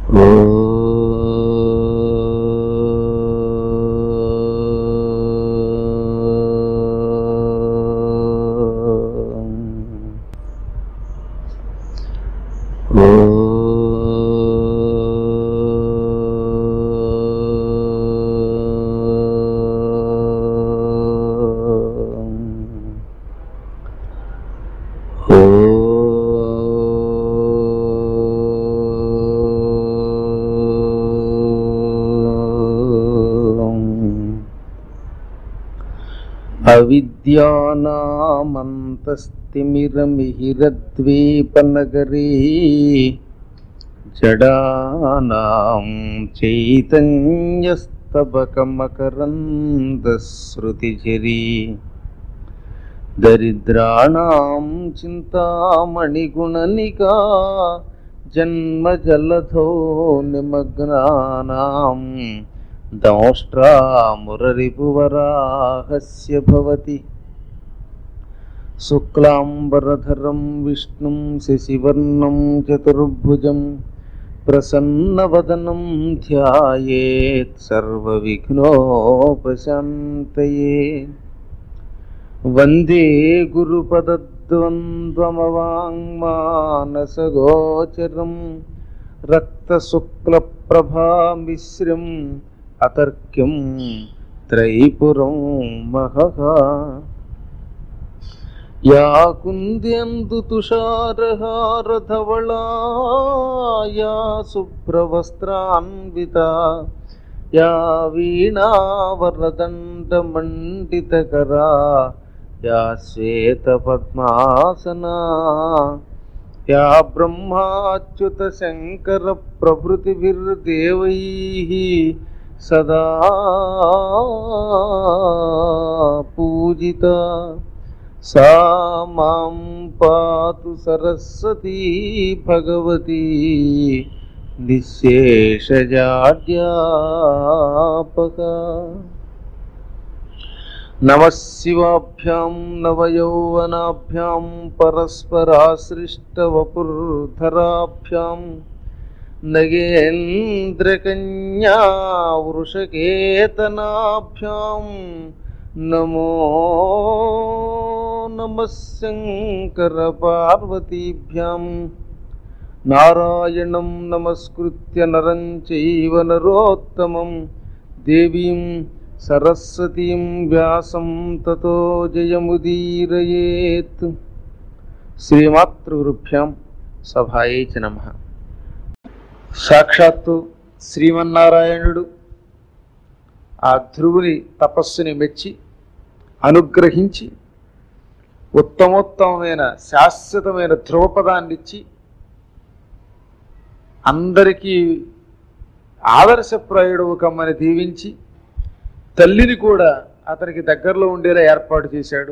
అవిద్యానామంతస్తిమిరమిహిరద్వీపనగరీ జడానాం చైతన్యస్తబకమకరందశ్రుతిఝరీ దరిద్రాణం చింతామణిగుణనికా జన్మజలధో నిమగ్నానాం దంష్ట్రామురరిపువరాహస్య భవతి శుక్లాంబరధరం విష్ణుం శశివర్ణం చతుర్భుజం ప్రసన్నవదనం ధ్యాయేత్ సర్వవిఘ్నోపశాంతయే వందే గురుపదద్వంద్వమవాङ्మానసగోచరం రక్తశుక్లప్రభామిశ్రం అతర్క్యం త్రైపురం మహః యా కుంద్యందు తుషారహారధవళాయా శుభ్రవస్త్రాన్విత యా వీణావరదండమండితకరా యా శ్వేతపద్మాసనా యా బ్రహ్మాచ్యుత శంకర ప్రభృతిభిర్దేవైः సదా పూజిత సా మాం పాతు సరస్వతీ భగవతి నిశేషజాడ్యాపక నమశివాభ్యాం నవయౌవనాభ్యాం పరస్పరాశ్రిష్టవపుర్ధరాభ్యాం నగేంద్రకన్యా వృషకేతనాభ్యాం నమో నమః శంకరపార్వతీభ్యాం నారాయణం నమస్కృత్య నరం చైవ నరోత్తమం దేవీం సరస్వతీం వ్యాసం తతో జయముదీరయేత్ శ్రీమాతృగురుభ్యాం సభాయే చ నమ సాక్షాత్తు శ్రీమన్నారాయణుడు ఆ ధ్రువుని తపస్సుని మెచ్చి అనుగ్రహించి ఉత్తమోత్తమైన శాశ్వతమైన ధ్రువపదాన్నిచ్చి అందరికీ ఆదర్శప్రాయుడు కమ్మని దీవించి తల్లిని కూడా అతనికి దగ్గరలో ఉండేలా ఏర్పాటు చేశాడు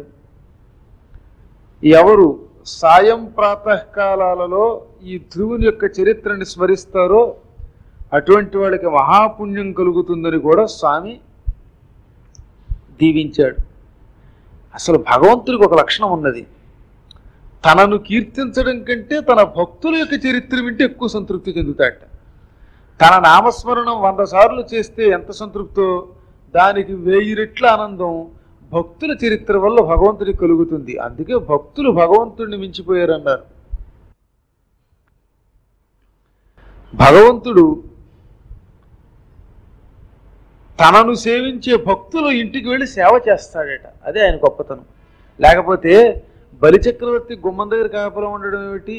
ఎవరు సాయం ప్రాతకాలాలలో ఈ ధ్రువుని యొక్క చరిత్రని స్మరిస్తారో అటువంటి వాళ్ళకి మహాపుణ్యం కలుగుతుందని కూడా స్వామి దీవించాడు అసలు భగవంతుడికి ఒక లక్షణం ఉన్నది తనను కీర్తించడం కంటే తన భక్తుల యొక్క చరిత్ర వింటే ఎక్కువ సంతృప్తి చెందుతాడట తన నామస్మరణం వంద సార్లు చేస్తే ఎంత సంతృప్తో దానికి వెయ్యి రెట్ల ఆనందం భక్తుల చరిత్ర వల్ల భగవంతుడికి కలుగుతుంది అందుకే భక్తులు భగవంతుడిని మించిపోయారన్నారు భగవంతుడు తనను సేవించే భక్తులు ఇంటికి వెళ్ళి సేవ చేస్తాడట అదే ఆయన గొప్పతనం లేకపోతే బలిచక్రవర్తి గుమ్మం దగ్గర కాపలా ఉండడం ఏమిటి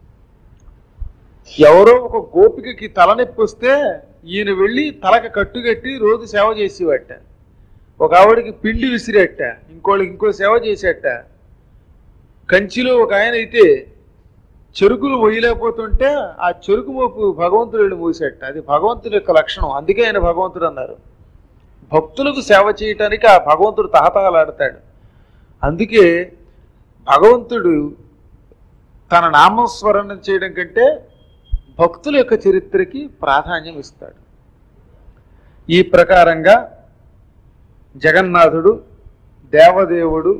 ఎవరో ఒక గోపికకి తలనొప్పి వస్తే ఈయన వెళ్ళి తలకి కట్టుకట్టి రోజు సేవ చేసేవాట ఒక ఆవిడకి పిండి విసిరేట ఇంకోళ్ళకి ఇంకో సేవ చేసేట కంచిలో ఒక ఆయన అయితే చెరుకులు మొయ్యలేకపోతుంటే ఆ చెరుకు మోపు భగవంతుడు వెళ్ళి మూసేట అది భగవంతుడి యొక్క లక్షణం అందుకే ఆయన భగవంతుడు అన్నారు భక్తులకు సేవ చేయటానికి ఆ భగవంతుడు తహతహలాడతాడు అందుకే భగవంతుడు తన నామస్మరణ చేయడం కంటే భక్తుల యొక్క చరిత్రకి ప్రాధాన్యం ఇస్తాడు ఈ ప్రకారంగా జగన్నాథుడు దేవదేవుడు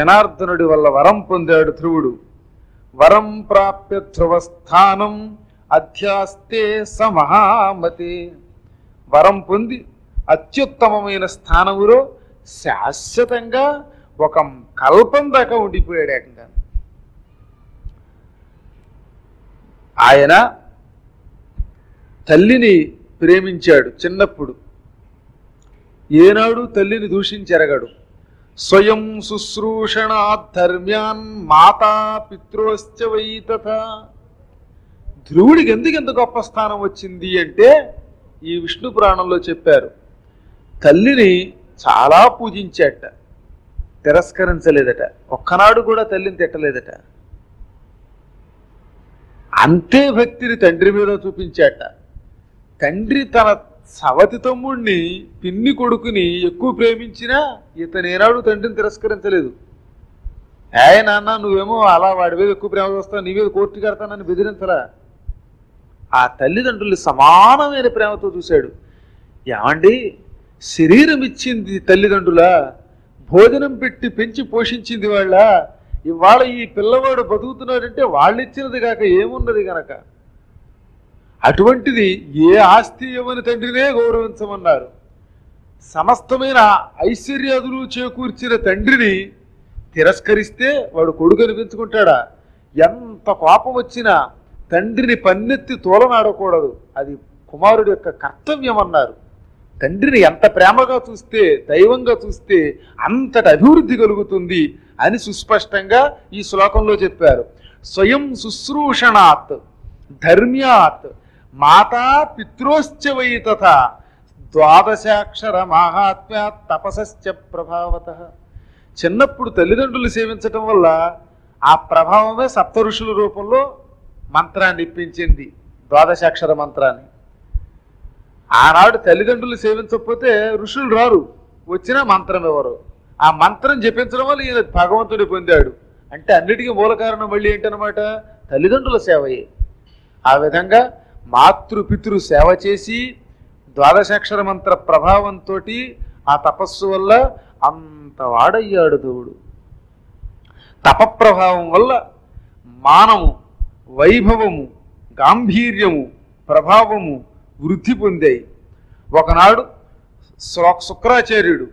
జనార్దనుడి వల్ల వరం పొందాడు ధ్రువుడు వరం ప్రాప్య ధ్రువస్థానం అధ్యాస్తే సమహామతే వరం పొంది అత్యుత్తమమైన స్థానములో శాశ్వతంగా ఒక కల్పం దాకా ఉండిపోయాడు ఏకంగా ఆయన తల్లిని ప్రేమించాడు చిన్నప్పుడు ఏనాడు తల్లిని దూషించెరగడు స్వయం శుశ్రూషణాత్ ధర్మ్యాన్ మాతా పిత్రోశ్చ వై తథా ధ్రువుడికి ఎందుకు ఎంత గొప్ప స్థానం వచ్చింది అంటే ఈ విష్ణు పురాణంలో చెప్పారు తల్లిని చాలా పూజించాట తిరస్కరించలేదట ఒక్కనాడు కూడా తల్లిని తిట్టలేదట అంతే భక్తిని తండ్రి మీద చూపించాట తండ్రి తన సవతి తమ్ముణ్ణి పిన్ని కొడుకుని ఎక్కువ ప్రేమించినా ఇతను ఏనాడు తండ్రిని తిరస్కరించలేదు ఏ నాన్న నువ్వేమో అలా వాడి మీద ఎక్కువ ప్రేమ వస్తావు నీ మీద కోర్టు కడతానని బెదిరించలా ఆ తల్లిదండ్రులు సమానమైన ప్రేమతో చూశాడు ఏమండి శరీరం ఇచ్చింది తల్లిదండ్రుల భోజనం పెట్టి పెంచి పోషించింది వాళ్ళ ఇవాళ ఈ పిల్లవాడు బతుకుతున్నాడంటే వాళ్ళు ఇచ్చినది కాక ఏమున్నది గనక అటువంటిది ఏ ఆస్తి ఇవ్వని తండ్రినే గౌరవించమన్నారు సమస్తమైన ఐశ్వర్యాదులు చేకూర్చిన తండ్రిని తిరస్కరిస్తే వాడు కొడుకు అనిపించుకుంటాడా ఎంత కోపం వచ్చినా తండ్రిని పన్నెత్తి తోలనాడకూడదు అది కుమారుడి యొక్క కర్తవ్యం అన్నారు తండ్రిని ఎంత ప్రేమగా చూస్తే దైవంగా చూస్తే అంతటి అభివృద్ధి కలుగుతుంది అని సుస్పష్టంగా ఈ శ్లోకంలో చెప్పారు స్వయం శుశ్రూషణాత్ ధర్మ్యాత్ మాతా పిత్రోశ్చ వై తథా ద్వాదశాక్షర మాహాత్మ్యాత్ తపసశ్చ ప్రభావత చిన్నప్పుడు తల్లిదండ్రులు సేవించటం వల్ల ఆ ప్రభావమే సప్త ఋషుల రూపంలో మంత్రాన్ని ఇప్పించింది ద్వాదశాక్షర మంత్రాన్ని ఆనాడు తల్లిదండ్రులు సేవించకపోతే ఋషులు రారు వచ్చినా మంత్రం ఎవరు ఆ మంత్రం జపించడం వల్ల ఈయన భగవంతుడి పొందాడు అంటే అన్నిటికీ మూల కారణం మళ్ళీ ఏంటనమాట తల్లిదండ్రుల సేవయే ఆ విధంగా మాతృపితృ సేవ చేసి ద్వాదశాక్షర మంత్ర ప్రభావంతో ఆ తపస్సు వల్ల అంత వాడయ్యాడు దేవుడు తపప్రభావం వల్ల మానము వైభవము గాంభీర్యము ప్రభావము వృద్ధి పొందాయి ఒకనాడు శ్లో- శుక్రాచార్యుడు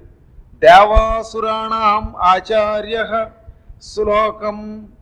దేవాసురాణం ఆచార్య శ్లోకం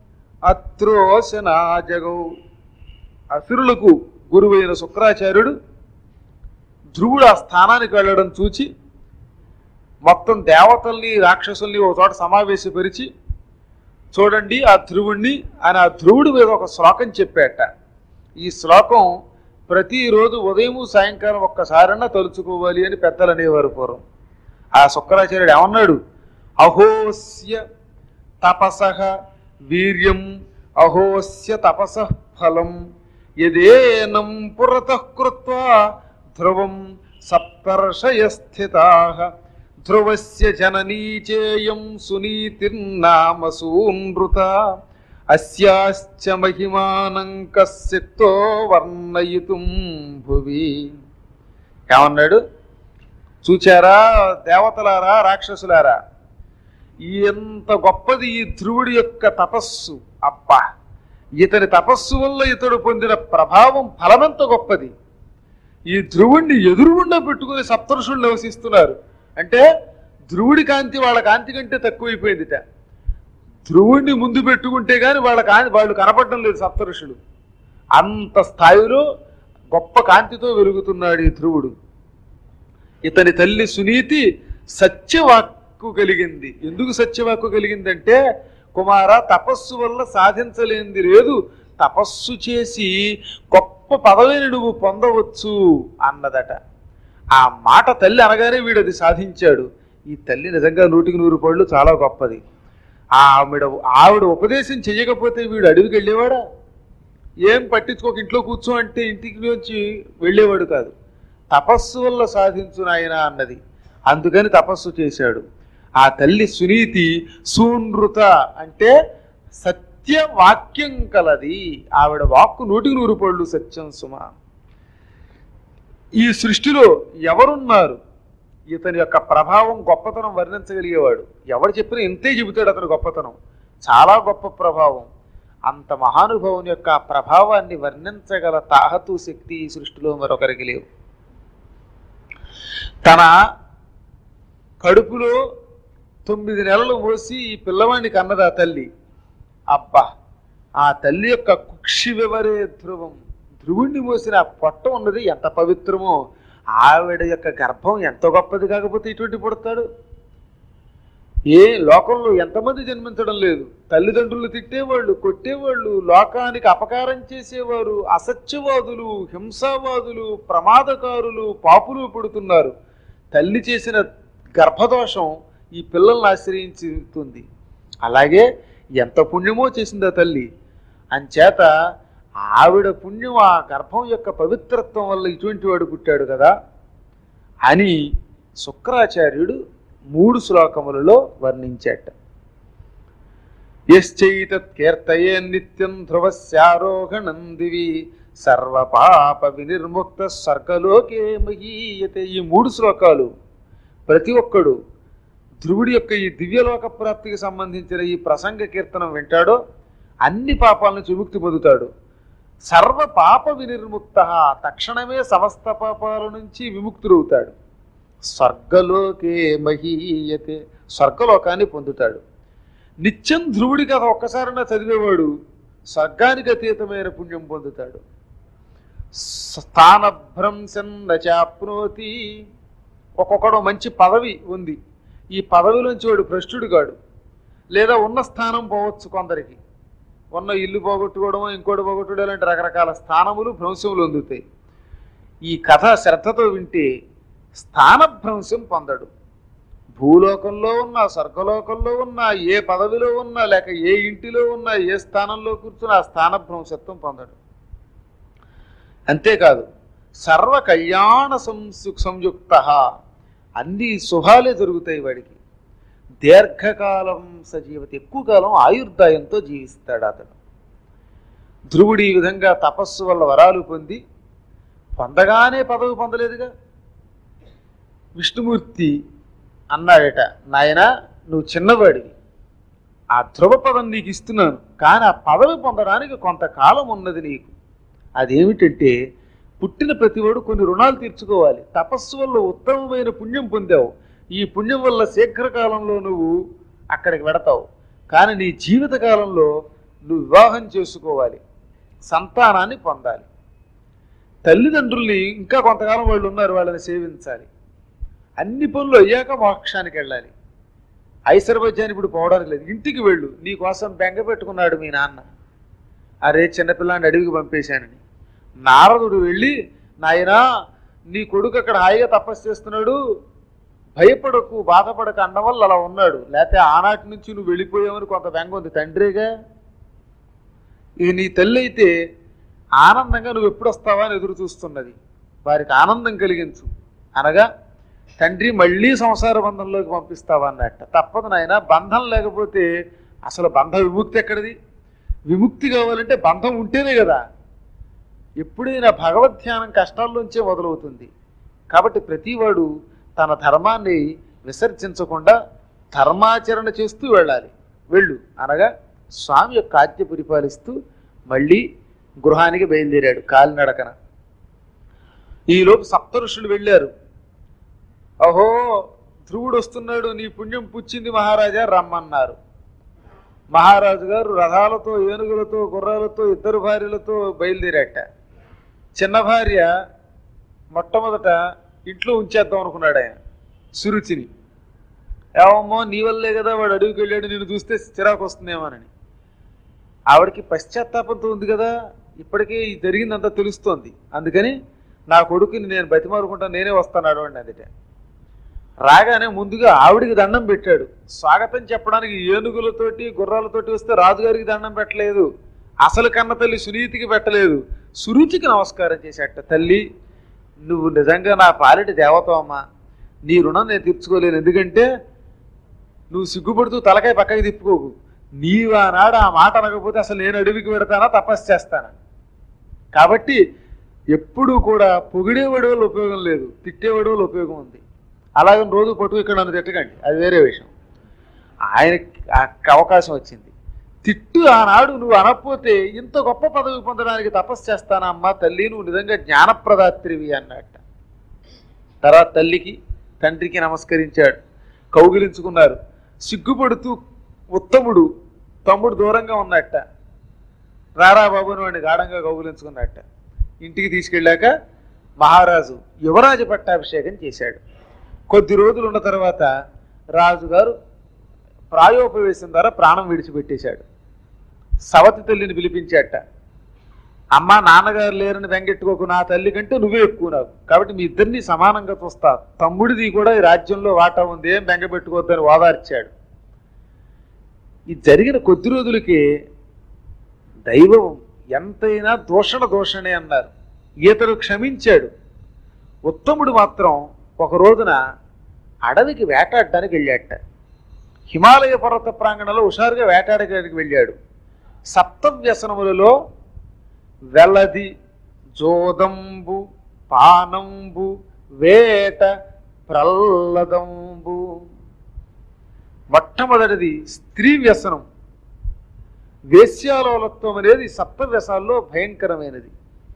అత్రోశనాజగౌ అసురులకు గురువైన శుక్రాచార్యుడు ధ్రువుడు ఆ స్థానానికి వెళ్ళడం చూచి మొత్తం దేవతల్ని రాక్షసుల్ని ఒక చోట సమావేశపరిచి చూడండి ఆ ధ్రువుణ్ణి అని ఆ ధ్రువుడి మీద ఒక శ్లోకం చెప్పాట ఈ శ్లోకం ప్రతిరోజు ఉదయం సాయంకాలం ఒక్కసారన్నా తలుచుకోవాలి అని పెద్దలు అనేవారు పూర్వం ఆ శుక్రాచార్యుడు ఏమన్నాడు అహోస్య తపస వీర్యం అహోస్య తపస ఫలం యదేనం పురతః కృత్వా ధ్రువం సప్తర్షయ స్థితా ధ్రువస్య జననీ చేయం సునీతిర్నామ సూనృత అస్యాశ్చ మహిమానం కస్యక్తో వర్ణయితుం భువి ఏమన్నాడు చూచారా దేవతలారా రాక్షసులారా ఎంత గొప్పది ఈ ధ్రువుడి యొక్క తపస్సు అబ్బా ఇతని తపస్సు వల్ల ఇతడు పొందిన ప్రభావం ఫలమెంత గొప్పది ఈ ధ్రువుణ్ణి ఎదురుగుండా పెట్టుకుని సప్తరుషులు నివసిస్తున్నారు అంటే ధ్రువుడి కాంతి వాళ్ళ కాంతి కంటే తక్కువైపోయిందిట ధ్రువుణ్ణి ముందు పెట్టుకుంటే గాని వాళ్ళ కాంతి వాళ్ళు కనపడడం లేదు సప్తరుషులు అంత స్థాయిలో గొప్ప కాంతితో వెలుగుతున్నాడు ఈ ధ్రువుడు ఇతని తల్లి సునీతి సత్యవాక్కు కలిగింది ఎందుకు సత్యవాక్కు కలిగిందంటే కుమార తపస్సు వల్ల సాధించలేనిది లేదు తపస్సు చేసి గొప్ప పదవిని నువ్వు పొందవచ్చు అన్నదట ఆ మాట తల్లి అనగానే వీడు అది సాధించాడు ఈ తల్లి నిజంగా నూటికి నూరు పళ్ళు చాలా గొప్పది ఆవిడ ఆవిడ ఉపదేశం చెయ్యకపోతే వీడు అడవికి వెళ్ళేవాడా ఏం పట్టించుకోక ఇంట్లో కూర్చో అంటే ఇంటికి నుంచి వెళ్ళేవాడు కాదు తపస్సు వల్ల సాధించు నాయన అన్నది అందుకని తపస్సు చేశాడు ఆ తల్లి సునీతి సూనృత అంటే సత్య వాక్యం కలది ఆవిడ వాక్కు నూటికి నూరు పళ్ళు సత్యం సుమ ఈ సృష్టిలో ఎవరున్నారు ఇతని యొక్క ప్రభావం గొప్పతనం వర్ణించగలిగేవాడు ఎవరు చెప్పినా ఇంతే చెబుతాడు అతని గొప్పతనం చాలా గొప్ప ప్రభావం అంత మహానుభావుని యొక్క ఆ ప్రభావాన్ని వర్ణించగల తాహతు శక్తి ఈ సృష్టిలో మరొకరికి లేవు తన కడుపులో తొమ్మిది నెలలు మోసి ఈ పిల్లవాడిని కన్నది ఆ తల్లి అబ్బా ఆ తల్లి యొక్క కుక్షి వివరే ధ్రువం ధ్రువుణ్ణి మోసిన ఆ పొట్ట ఉన్నది ఎంత పవిత్రమో ఆవిడ యొక్క గర్భం ఎంత గొప్పది కాకపోతే ఇటువంటి పుడతాడు ఏ లోకంలో ఎంతమంది జన్మించడం లేదు తల్లిదండ్రులు తిట్టేవాళ్ళు కొట్టేవాళ్ళు లోకానికి అపకారం చేసేవారు అసత్యవాదులు హింసావాదులు ప్రమాదకారులు పాపులు పుడుతున్నారు తల్లి చేసిన గర్భదోషం ఈ పిల్లల్ని ఆశ్రయించుతుంది అలాగే ఎంత పుణ్యమో చేసింది ఆ తల్లి అంచేత ఆవిడ పుణ్యం ఆ గర్భం యొక్క పవిత్రత్వం వల్ల ఇటువంటి వాడు పుట్టాడు కదా అని శుక్రాచార్యుడు మూడు శ్లోకములలో వర్ణించాట యశ్చైతత్ కీర్తయే నిత్యం ధ్రువస్యారోహణం దివి సర్వపాప వినిర్ముక్త స్వర్గలోకే మహీయతే ఈ మూడు శ్లోకాలు ప్రతి ఒక్కడు ధ్రువుడి యొక్క ఈ దివ్యలోక ప్రాప్తికి సంబంధించిన ఈ ప్రసంగ కీర్తనం వింటాడో అన్ని పాపాల నుంచి విముక్తి పొందుతాడు సర్వ పాప వినిర్ముక్త తక్షణమే సమస్త పాపాల నుంచి విముక్తుడవుతాడు స్వర్గలోకే మహీయతే స్వర్గలోకాన్ని పొందుతాడు నిత్యం ధ్రువుడి కథ ఒక్కసారైనా చదివేవాడు స్వర్గానికి అతీతమైన పుణ్యం పొందుతాడు స్థానభ్రంశం నచాప్నోతి ఒక్కొక్కడు మంచి పదవి ఉంది ఈ పదవిలోంచి వాడు భ్రష్టుడు కాడు లేదా ఉన్న స్థానం పోవచ్చు కొందరికి ఉన్న ఇల్లు పోగొట్టుకోవడం ఇంకోటి పోగొట్టుకోవడం లాంటి రకరకాల స్థానములు భ్రంశములు అందుతాయి ఈ కథ శ్రద్ధతో వింటే స్థానభ్రంశం పొందడు భూలోకంలో ఉన్న స్వర్గలోకంలో ఉన్న ఏ పదవిలో ఉన్నా లేక ఏ ఇంటిలో ఉన్నా ఏ స్థానంలో కూర్చున్న ఆ స్థానభ్రంశత్వం పొందడు అంతేకాదు సర్వ కళ్యాణ సంసు సంయుక్త అన్ని శుభాలే జరుగుతాయి వాడికి దీర్ఘకాలం సజీవత ఎక్కువ కాలం ఆయుర్దాయంతో జీవిస్తాడు అతడు ధ్రువుడు ఈ విధంగా తపస్సు వల్ల వరాలు పొంది పొందగానే పదవి పొందలేదుగా విష్ణుమూర్తి అన్నాడట నాయనా నువ్వు చిన్నవాడివి ఆ ధ్రువ పదం నీకు ఇస్తున్నాను కానీ ఆ పదవి పొందడానికి కొంతకాలం ఉన్నది నీకు అదేమిటంటే పుట్టిన ప్రతివాడు కొన్ని రుణాలు తీర్చుకోవాలి తపస్సు వల్ల ఉత్తమమైన పుణ్యం పొందావు ఈ పుణ్యం వల్ల శీఘ్రకాలంలో నువ్వు అక్కడికి వెడతావు కానీ నీ జీవిత కాలంలో నువ్వు వివాహం చేసుకోవాలి సంతానాన్ని పొందాలి తల్లిదండ్రుల్ని ఇంకా కొంతకాలం వాళ్ళు ఉన్నారు వాళ్ళని సేవించాలి అన్ని పనులు అయ్యాక మోక్షానికి వెళ్ళాలి ఐశ్వర్యభజ్యాన్ని ఇప్పుడు పోవడానికి లేదు ఇంటికి వెళ్ళు నీ కోసం బెంగ పెట్టుకున్నాడు మీ నాన్న అరే చిన్నపిల్లాన్ని అడవికి పంపేశానని నారదుడు వెళ్ళి నాయనా నీ కొడుకు అక్కడ హాయిగా తపస్సు చేస్తున్నాడు భయపడకు బాధపడక అన్న వల్ల అలా ఉన్నాడు లేకపోతే ఆనాటి నుంచి నువ్వు వెళ్ళిపోయావని కొంత బెంగ ఉంది తండ్రిగా ఇది నీ తల్లి అయితే ఆనందంగా నువ్వు ఎప్పుడు వస్తావా అని ఎదురు చూస్తున్నది వారికి ఆనందం కలిగించు అనగా తండ్రి మళ్ళీ సంసార బంధంలోకి పంపిస్తావా అన్నట్ట తప్పదు నాయన బంధం లేకపోతే అసలు బంధ విముక్తి ఎక్కడిది విముక్తి కావాలంటే బంధం ఉంటేనే కదా ఎప్పుడైనా భగవద్ ధ్యానం కష్టాల్లోంచే మొదలవుతుంది కాబట్టి ప్రతివాడు తన ధర్మాన్ని విసర్జించకుండా ధర్మాచరణ చేస్తూ వెళ్ళాలి వెళ్ళు అనగా స్వామి యొక్క ఆజ్ఞ పరిపాలిస్తూ మళ్ళీ గృహానికి బయలుదేరాడు కాలినడకన ఈలోపు సప్త ఋషులు వెళ్ళారు అహో ధ్రువుడు వస్తున్నాడు నీ పుణ్యం పుచ్చింది మహారాజా రమ్మన్నారు మహారాజు గారు రథాలతో ఏనుగులతో గుర్రాలతో ఇద్దరు భార్యలతో బయలుదేరాట చిన్న భార్య మొట్టమొదట ఇంట్లో ఉంచేద్దాం అనుకున్నాడు ఆయన సురుచిని ఏమమ్మో నీ వల్లే కదా వాడు అడవికి వెళ్ళాడు నేను చూస్తే చిరాకు వస్తుందేమోనని ఆవిడకి పశ్చాత్తాపంతో ఉంది కదా ఇప్పటికే ఈ జరిగిందంతా తెలుస్తోంది అందుకని నా కొడుకుని నేను బతిమారుకుంటా నేనే వస్తాను అడవండి అదిట రాగానే ముందుగా ఆవిడికి దండం పెట్టాడు స్వాగతం చెప్పడానికి ఏనుగులతోటి గుర్రాలతోటి వస్తే రాజుగారికి దండం పెట్టలేదు అసలు కన్న తల్లి సునీతికి పెట్టలేదు సురుచికి నమస్కారం చేశాట తల్లి నువ్వు నిజంగా నా పాలిటి దేవతమ్మా నీ రుణం నేను తీర్చుకోలేను ఎందుకంటే నువ్వు సిగ్గుపడుతూ తలకాయ పక్కకి తిప్పుకోకు నీవు ఆనాడు ఆ మాట అనకపోతే అసలు నేను అడవికి పెడతానా తపస్సు చేస్తానా కాబట్టి ఎప్పుడూ కూడా పొగిడేవాడి వల్ల ఉపయోగం లేదు తిట్టేవాడి వల్ల ఉపయోగం ఉంది అలాగని రోజు పట్టుకు ఇక్కడ నన్ను తిట్టకండి అది వేరే విషయం ఆయనకి ఆ అవకాశం వచ్చింది తిట్టు ఆనాడు నువ్వు అనకపోతే ఇంత గొప్ప పదవి పొందడానికి తపస్సు చేస్తానా అమ్మా తల్లి నువ్వు నిజంగా జ్ఞానప్రదాత్రివి అన్నట్ట తర్వాత తల్లికి తండ్రికి నమస్కరించాడు కౌగిలించుకున్నారు సిగ్గుపడుతూ ఉత్తముడు తమ్ముడు దూరంగా ఉన్నట్ట రారా బాబుని వాడిని గాఢంగా కౌగులించుకున్నట్ట ఇంటికి తీసుకెళ్ళాక మహారాజు యువరాజు పట్టాభిషేకం చేశాడు కొద్ది రోజులు ఉన్న తర్వాత రాజుగారు ప్రాయోపవేశం ద్వారా ప్రాణం విడిచిపెట్టేశాడు సవతి తల్లిని పిలిపించాట అమ్మ నాన్నగారు లేరని వెంగెట్టుకోకు నా తల్లి కంటే నువ్వే ఎక్కువ నాకు కాబట్టి మీ ఇద్దరిని సమానంగా చూస్తా తమ్ముడిది కూడా ఈ రాజ్యంలో వాటా ఉంది ఏం బెంగపెట్టుకోవద్దని ఓదార్చాడు ఇది జరిగిన కొద్ది రోజులకి దైవం ఎంతైనా దూషణ దోషణే అన్నారు ఈతడు క్షమించాడు ఉత్తముడు మాత్రం ఒక రోజున అడవికి వేటాడడానికి వెళ్ళాట హిమాలయ పర్వత ప్రాంగణంలో హుషారుగా వేటాడడానికి వెళ్ళాడు సప్తవ్యసనములలో వెలది జోదంబు పానంబు వేట ప్రల్లదంబు మొట్టమొదటిది స్త్రీ వ్యసనం వేశ్యాలోలత్వం అనేది సప్తవ్యసాల్లో భయంకరమైనది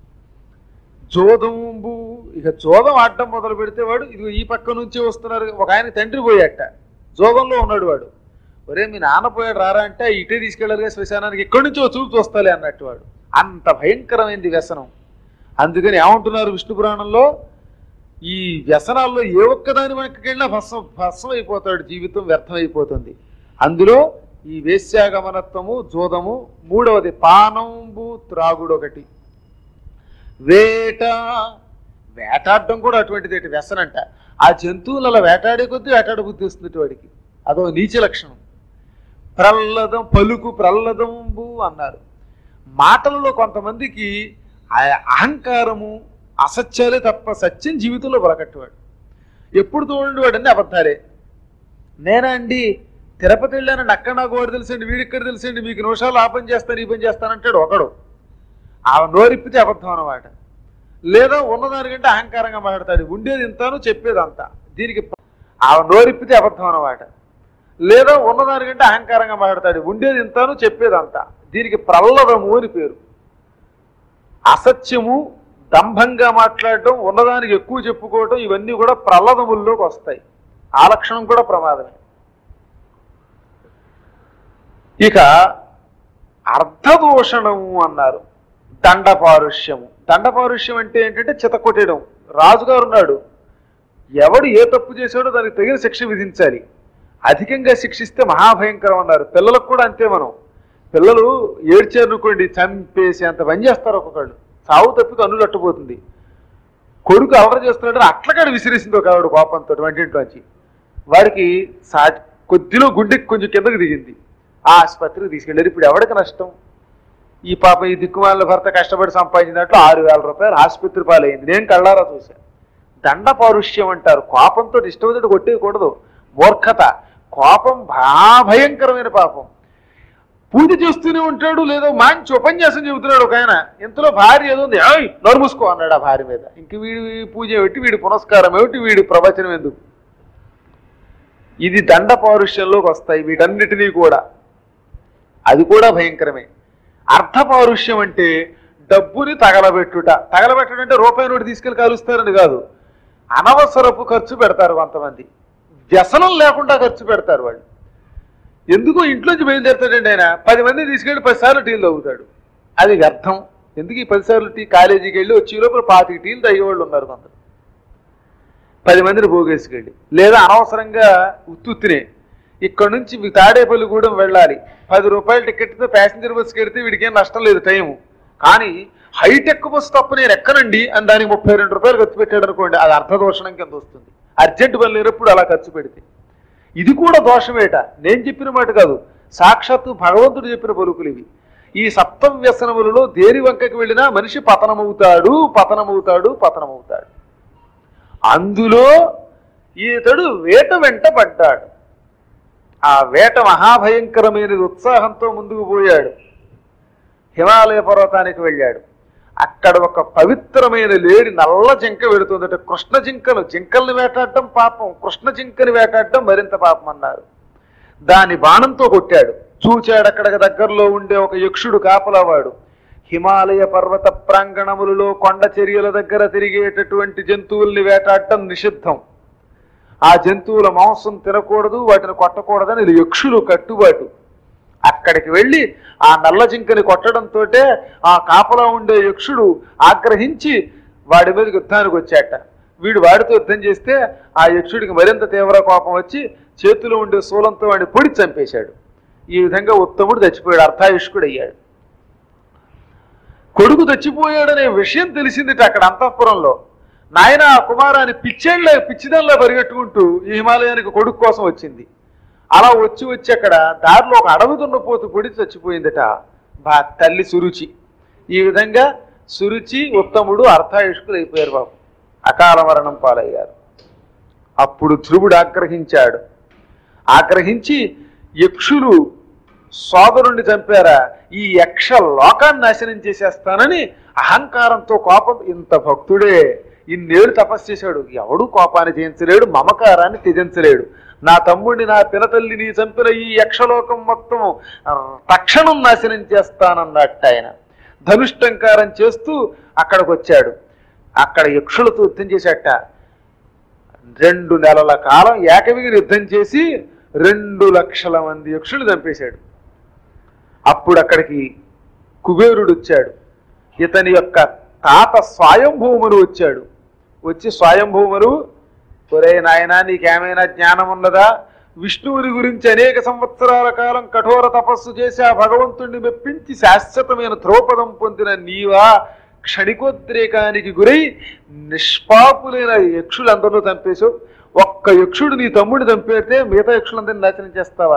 జోదంబు ఇక జోదం ఆడటం మొదలు పెడితే వాడు ఇది ఈ పక్క నుంచి వస్తున్నారు ఒక ఆయన తండ్రి పోయాట జోదంలో ఉన్నాడు వాడు ఒరే మీ నాన్న పోయాడు రారా అంటే ఇటే తీసుకెళ్ళాలిగా శ్మశానానికి ఎక్కడి నుంచో చూపు చూస్తాలే అన్నట్టు వాడు అంత భయంకరమైనది వ్యసనం అందుకని ఏమంటున్నారు విష్ణు పురాణంలో ఈ వ్యసనాల్లో ఏ ఒక్కదాని వెనక్కివెళ్ళినా భస్మ భస్మం అయిపోతాడు జీవితం వ్యర్థం అయిపోతుంది అందులో ఈ వేశ్యాగమనత్వము జోదము మూడవది పానంబు త్రాగుడు ఒకటి వేట వేటాడడం కూడా అటువంటిది ఏంటి వ్యసనంట ఆ జంతువులు అలా వేటాడే కొద్దీ వేటాడ బుద్ధి వస్తుంది వాడికి అదో నీచ లక్షణం ప్రల్లదం పలుకు ప్రల్లదంబు అన్నారు మాటలలో కొంతమందికి ఆ అహంకారము అసత్యాలే తప్ప సత్యం జీవితంలో బలకట్టువాడు ఎప్పుడు చూడండి వాడన్నీ అబద్ధాలే నేనా అండి తిరుపతి వెళ్ళానండి అక్కడ నాకు వాడు తెలుసండి వీడిక్కడ తెలుసండి మీకు నిమిషాలు ఆ పని చేస్తాను ఈ పని చేస్తానంటాడు ఒకడు ఆ నోరిప్పితే అబద్ధం అన్నమాట లేదా ఉన్నదానికంటే అహంకారంగా మాట్లాడతాడు ఉండేది ఇంతాను చెప్పేది అంతా దీనికి ప- ఆ నోరిప్పితే అబద్ధం అన్నమాట లేదా ఉన్నదానికంటే అహంకారంగా మాట్లాడతాడు ఉండేది ఇంతాను చెప్పేది అంతా దీనికి ప్రల్లదము అని పేరు అసత్యము దంభంగా మాట్లాడటం ఉన్నదానికి ఎక్కువ చెప్పుకోవటం ఇవన్నీ కూడా ప్రల్లదముల్లోకి వస్తాయి ఆ లక్షణం కూడా ప్రమాదమే ఇక అర్ధదూషణము అన్నారు దండపారుష్యము దండపారుష్యం అంటే ఏంటంటే చితకొట్టేయడం రాజుగారు ఉన్నాడు ఎవడు ఏ తప్పు చేశాడో దానికి తగిన శిక్ష విధించాలి అధికంగా శిక్షిస్తే మహాభయంకరం అన్నారు పిల్లలకు కూడా అంతే మనం పిల్లలు ఏడ్చారనుకోండి చంపేసి అంత పని చేస్తారు ఒక్కొక్కళ్ళు సావు తప్పి కన్నులు అట్టుపోతుంది కొడుకు అలర చేస్తున్నాడు అట్లకాడ విసిరేసింది ఒక ఆవిడ కోపంతో వంటింట్లోంచి వాడికి సా కొద్దిలో గుండెకి కొంచెం కిందకి దిగింది ఆ ఆసుపత్రికి తీసుకెళ్ళారు ఇప్పుడు ఎవరికి నష్టం ఈ పాప ఈ దిక్కుమాల భర్త కష్టపడి సంపాదించిన దాంట్లో ఆరు వేల రూపాయలు ఆసుపత్రి పాలైంది నేను కళ్ళారా చూశాను దండ పౌరుష్యం అంటారు కోపంతో ఇష్టం వచ్చినట్టు కొట్టేయకూడదు మూర్ఖత కోపం భయంకరమైన పాపం పూజ చేస్తూనే ఉంటాడు లేదో మంచి ఉపన్యాసం చెబుతున్నాడు ఒక ఆయన ఇంతలో భార్య ఏదో ఉంది "ఏయ్, నోరు మూసుకో అన్నాడు ఆ భార్య మీద ఇంక వీడి పూజ ఏమిటి వీడి పునస్కారం ఏమిటి వీడి ప్రవచనం ఎందుకు ఇది దండ పౌరుష్యంలోకి వస్తాయి వీటన్నిటినీ కూడా అది కూడా భయంకరమే అర్ధ పౌరుష్యం అంటే డబ్బుని తగలబెట్టుట తగలబెట్టడం అంటే రూపాయి నోటి తీసుకెళ్లి కాలుస్తారని కాదు అనవసరపు ఖర్చు పెడతారు కొంతమంది వ్యసనం లేకుండా ఖర్చు పెడతారు వాళ్ళు ఎందుకో ఇంట్లోంచి బయలుదేరుతాడండి ఆయన పది మంది తీసుకెళ్ళి పదిసార్లు టీలు తాగుతాడు అది వ్యర్థం ఎందుకు ఈ పదిసార్లు టీ కాలేజీకి వెళ్ళి వచ్చే లోపల పాతిక టీలు తాగేవాళ్ళు ఉన్నారు కొందరు పది మందిని పోగేసుకెళ్ళి లేదా అనవసరంగా ఉత్తుత్తినే ఇక్కడ నుంచి మీ తాడేపల్లిగూడెం వెళ్ళాలి పది రూపాయల టికెట్తో ప్యాసింజర్ బస్సుకి వెడితే వీడికి ఏం నష్టం లేదు టైము కానీ హైటెక్ బస్సు తప్ప నేను ఎక్కనండి అని దానికి ముప్పై రెండు రూపాయలు ఖర్చు పెట్టాడు అనుకోండి అది అర్థదోషణం కింద వస్తుంది అర్జెంట్ పని లేనప్పుడు అలా ఖర్చు పెడితే ఇది కూడా దోషమేట నేను చెప్పిన మాట కాదు సాక్షాత్తు భగవంతుడు చెప్పిన పలుకులు ఇవి ఈ సప్తం వ్యసనములలో దేని వంకకి వెళ్ళినా మనిషి పతనమవుతాడు పతనమవుతాడు పతనమవుతాడు అందులో ఈతడు వేట వెంట పడ్డాడు ఆ వేట మహాభయంకరమైనది ఉత్సాహంతో ముందుకు పోయాడు హిమాలయ పర్వతానికి వెళ్ళాడు అక్కడ ఒక పవిత్రమైన లేడి నల్ల జింక వెడుతుందట కృష్ణ జింకను జింకల్ని వేటాడడం పాపం కృష్ణ జింకని వేటాడడం మరింత పాపం అన్నారు దాని బాణంతో కొట్టాడు చూచాడు అక్కడికి దగ్గరలో ఉండే ఒక యక్షుడు కాపలావాడు హిమాలయ పర్వత ప్రాంగణములలో కొండ చర్యల దగ్గర తిరిగేటటువంటి జంతువుల్ని వేటాడటం నిషిద్ధం ఆ జంతువుల మాంసం తినకూడదు వాటిని కొట్టకూడదని యక్షులు కట్టుబాటు అక్కడికి వెళ్ళి ఆ నల్ల జింకని కొట్టడంతో ఆ కాపలా ఉండే యక్షుడు ఆగ్రహించి వాడి మీద యుద్ధానికి వచ్చాట వీడు వాడితో యుద్ధం చేస్తే ఆ యక్షుడికి మరింత తీవ్ర కోపం వచ్చి చేతిలో ఉండే శూలంతో వాడిని పొడి చంపేశాడు ఈ విధంగా ఉత్తముడు చచ్చిపోయాడు అర్థాయుష్కుడు అయ్యాడు కొడుకు చచ్చిపోయాడనే విషయం తెలిసిందిట అక్కడ అంతఃపురంలో నాయన ఆ కుమారాన్ని పిచ్చేళ్ళ పిచ్చిదల్లా పరిగెట్టుకుంటూ ఈ హిమాలయానికి కొడుకు కోసం వచ్చింది అలా వచ్చి వచ్చి అక్కడ దారిలో ఒక అడవి దున్నపోతు పొడి చచ్చిపోయిందట బా తల్లి సురుచి ఈ విధంగా సురుచి ఉత్తముడు అర్థాయుష్కులు అయిపోయారు బాబు అకాల మరణం పాలయ్యారు అప్పుడు ధ్రువుడు ఆగ్రహించాడు ఆగ్రహించి యక్షులు సోదరుణ్ణి చంపారా ఈ యక్ష లోకాన్ని నాశనం చేసేస్తానని అహంకారంతో కోపం ఇంత భక్తుడే ఇన్నేళ్ళు తపస్సు చేశాడు ఎవడు కోపాన్ని జయించలేడు మమకారాన్ని త్యజించలేడు నా తమ్ముడిని నా పినతల్లిని చంపిన ఈ యక్షలోకం మొత్తం ఆ, తక్షణం నాశనం చేస్తానన్నట్టు ఆయన ధనుష్టంకారం చేస్తూ అక్కడికి వచ్చాడు అక్కడ యక్షులతో యుద్ధం చేశాట రెండు నెలల కాలం ఏకవిగిని యుద్ధం చేసి రెండు లక్షల మంది యక్షులు చంపేశాడు అప్పుడు అక్కడికి కుబేరుడు వచ్చాడు ఇతని యొక్క తాత స్వయంభూమును వచ్చాడు వచ్చి స్వయంభూమును ఒరే నాయనా నీకేమైనా జ్ఞానం ఉన్నదా విష్ణువుని గురించి అనేక సంవత్సరాల కాలం కఠోర తపస్సు చేసి ఆ భగవంతుణ్ణి మెప్పించి శాశ్వతమైన ధ్రువపదం పొందిన నీవా క్షణికోద్రేకానికి గురై నిష్పాపులైన యక్షులందరూ చంపేశావు ఒక్క యక్షుడు నీ తమ్ముడిని చంపేస్తే మిగతా యక్షులందరినీ నాశనం చేస్తావా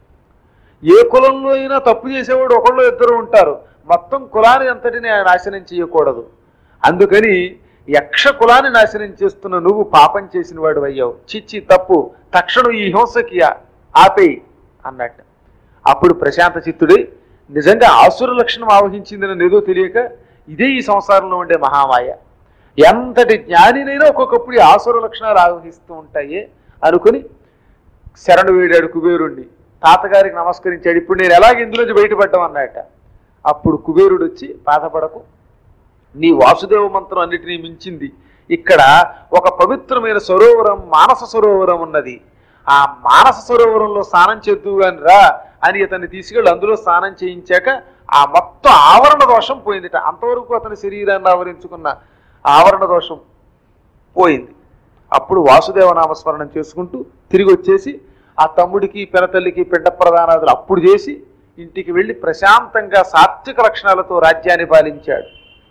ఏ కులంలో అయినా తప్పు చేసేవాడు ఒకళ్ళు ఇద్దరు ఉంటారు మొత్తం కులాన్ని అంతటిని ఆయన నాశనం చేయకూడదు అందుకని యక్ష కులాన్ని నాశనం చేస్తున్న నువ్వు పాపం చేసిన వాడు అయ్యావు చిచ్చి తప్పు తక్షణం ఈ హింసకి ఆ- ఆపేయి అన్నట్టు అప్పుడు ప్రశాంత చిత్తుడై నిజంగా ఆసుర లక్షణం ఆవహించింది నన్ను ఏదో తెలియక ఇదే ఈ సంసారంలో ఉండే మహామాయ ఎంతటి జ్ఞానినైనా ఒక్కొక్కప్పుడు ఈ ఆసుర లక్షణాలు ఆవహిస్తూ ఉంటాయి అనుకుని శరణు వేడాడు కుబేరుణ్ణి తాతగారికి నమస్కరించాడు ఇప్పుడు నేను ఎలాగ ఇందులోంచి బయటపడ్డాం అన్నట అప్పుడు కుబేరుడు వచ్చి బాధపడకు నీ వాసుదేవ మంత్రం అన్నిటినీ మించింది ఇక్కడ ఒక పవిత్రమైన సరోవరం మానస సరోవరం ఉన్నది ఆ మానస సరోవరంలో స్నానం చేద్దువు గాని రా అని ఇతన్ని తీసుకెళ్ళి అందులో స్నానం చేయించాక ఆ మొత్తం ఆవరణ దోషం పోయిందిట అంతవరకు అతని శరీరాన్ని ఆవరించుకున్న ఆవరణ దోషం పోయింది అప్పుడు వాసుదేవ నామస్మరణం చేసుకుంటూ తిరిగి వచ్చేసి ఆ తమ్ముడికి పినతల్లికి పిండ ప్రదానాదులు అప్పుడు చేసి ఇంటికి వెళ్ళి ప్రశాంతంగా సాత్విక లక్షణాలతో రాజ్యాన్ని పాలించాడు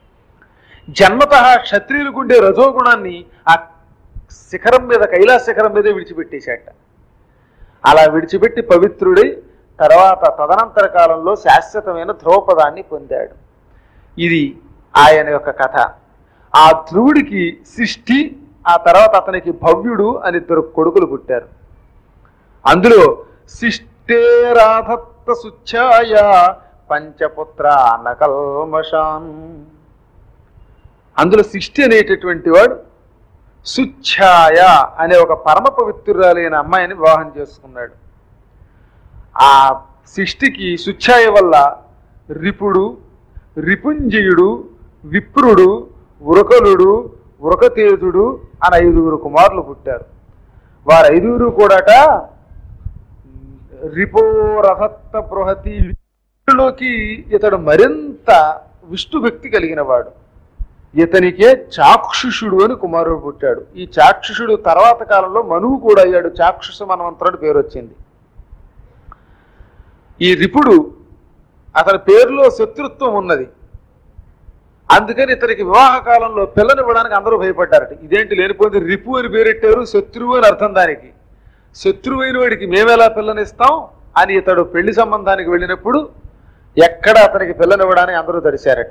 జన్మత క్షత్రియులకు ఉండే రజోగుణాన్ని ఆ శిఖరం మీద కైలాస శిఖరం మీదే విడిచిపెట్టేశాట అలా విడిచిపెట్టి పవిత్రుడై తర్వాత తదనంతర కాలంలో శాశ్వతమైన ధ్రువపదాన్ని పొందాడు ఇది ఆయన యొక్క కథ ఆ ధ్రువుడికి సృష్టి ఆ తర్వాత అతనికి భవ్యుడు అని ఇద్దరు కొడుకులు పుట్టారు అందులో శిష్టేరాధత్త సుచ్ఛాయ పంచపుత్ర నకల్మషాన్ అందులో శిష్టి అనేటటువంటి వాడు సుచ్ఛాయ అనే ఒక పరమ పవిత్రురాలైన అమ్మాయిని వివాహం చేసుకున్నాడు ఆ శిష్టికి సుచ్ఛాయ వల్ల రిపుడు రిపుంజయుడు విప్రుడు ఉరకలుడు ఉరకతేజుడు అని ఐదుగురు కుమారులు పుట్టారు వారు ఐదుగురు కూడాట రిపోరహత్త బృహతి లోకి ఇతడు మరింత విష్ణు భక్తి కలిగిన వాడు ఇతనికే చాక్షుషుడు అని కుమారుడు పుట్టాడు ఈ చాక్షుషుడు తర్వాత కాలంలో మనువు కూడా అయ్యాడు చాక్షుష మనవంతరుడు పేరు వచ్చింది ఈ రిపుడు అతని పేరులో శత్రుత్వం ఉన్నది అందుకని ఇతనికి వివాహ కాలంలో పిల్లనివ్వడానికి అందరూ భయపడ్డారట ఇదేంటి లేనిపోయింది రిపు అని పేరెట్టారు శత్రువు అని అర్థం దానికి శత్రువైన వాడికి మేమెలా పిల్లనిస్తాం అని ఇతడు పెళ్లి సంబంధానికి వెళ్ళినప్పుడు ఎక్కడ అతనికి పిల్లనివ్వడానికి అందరూ తడిశారట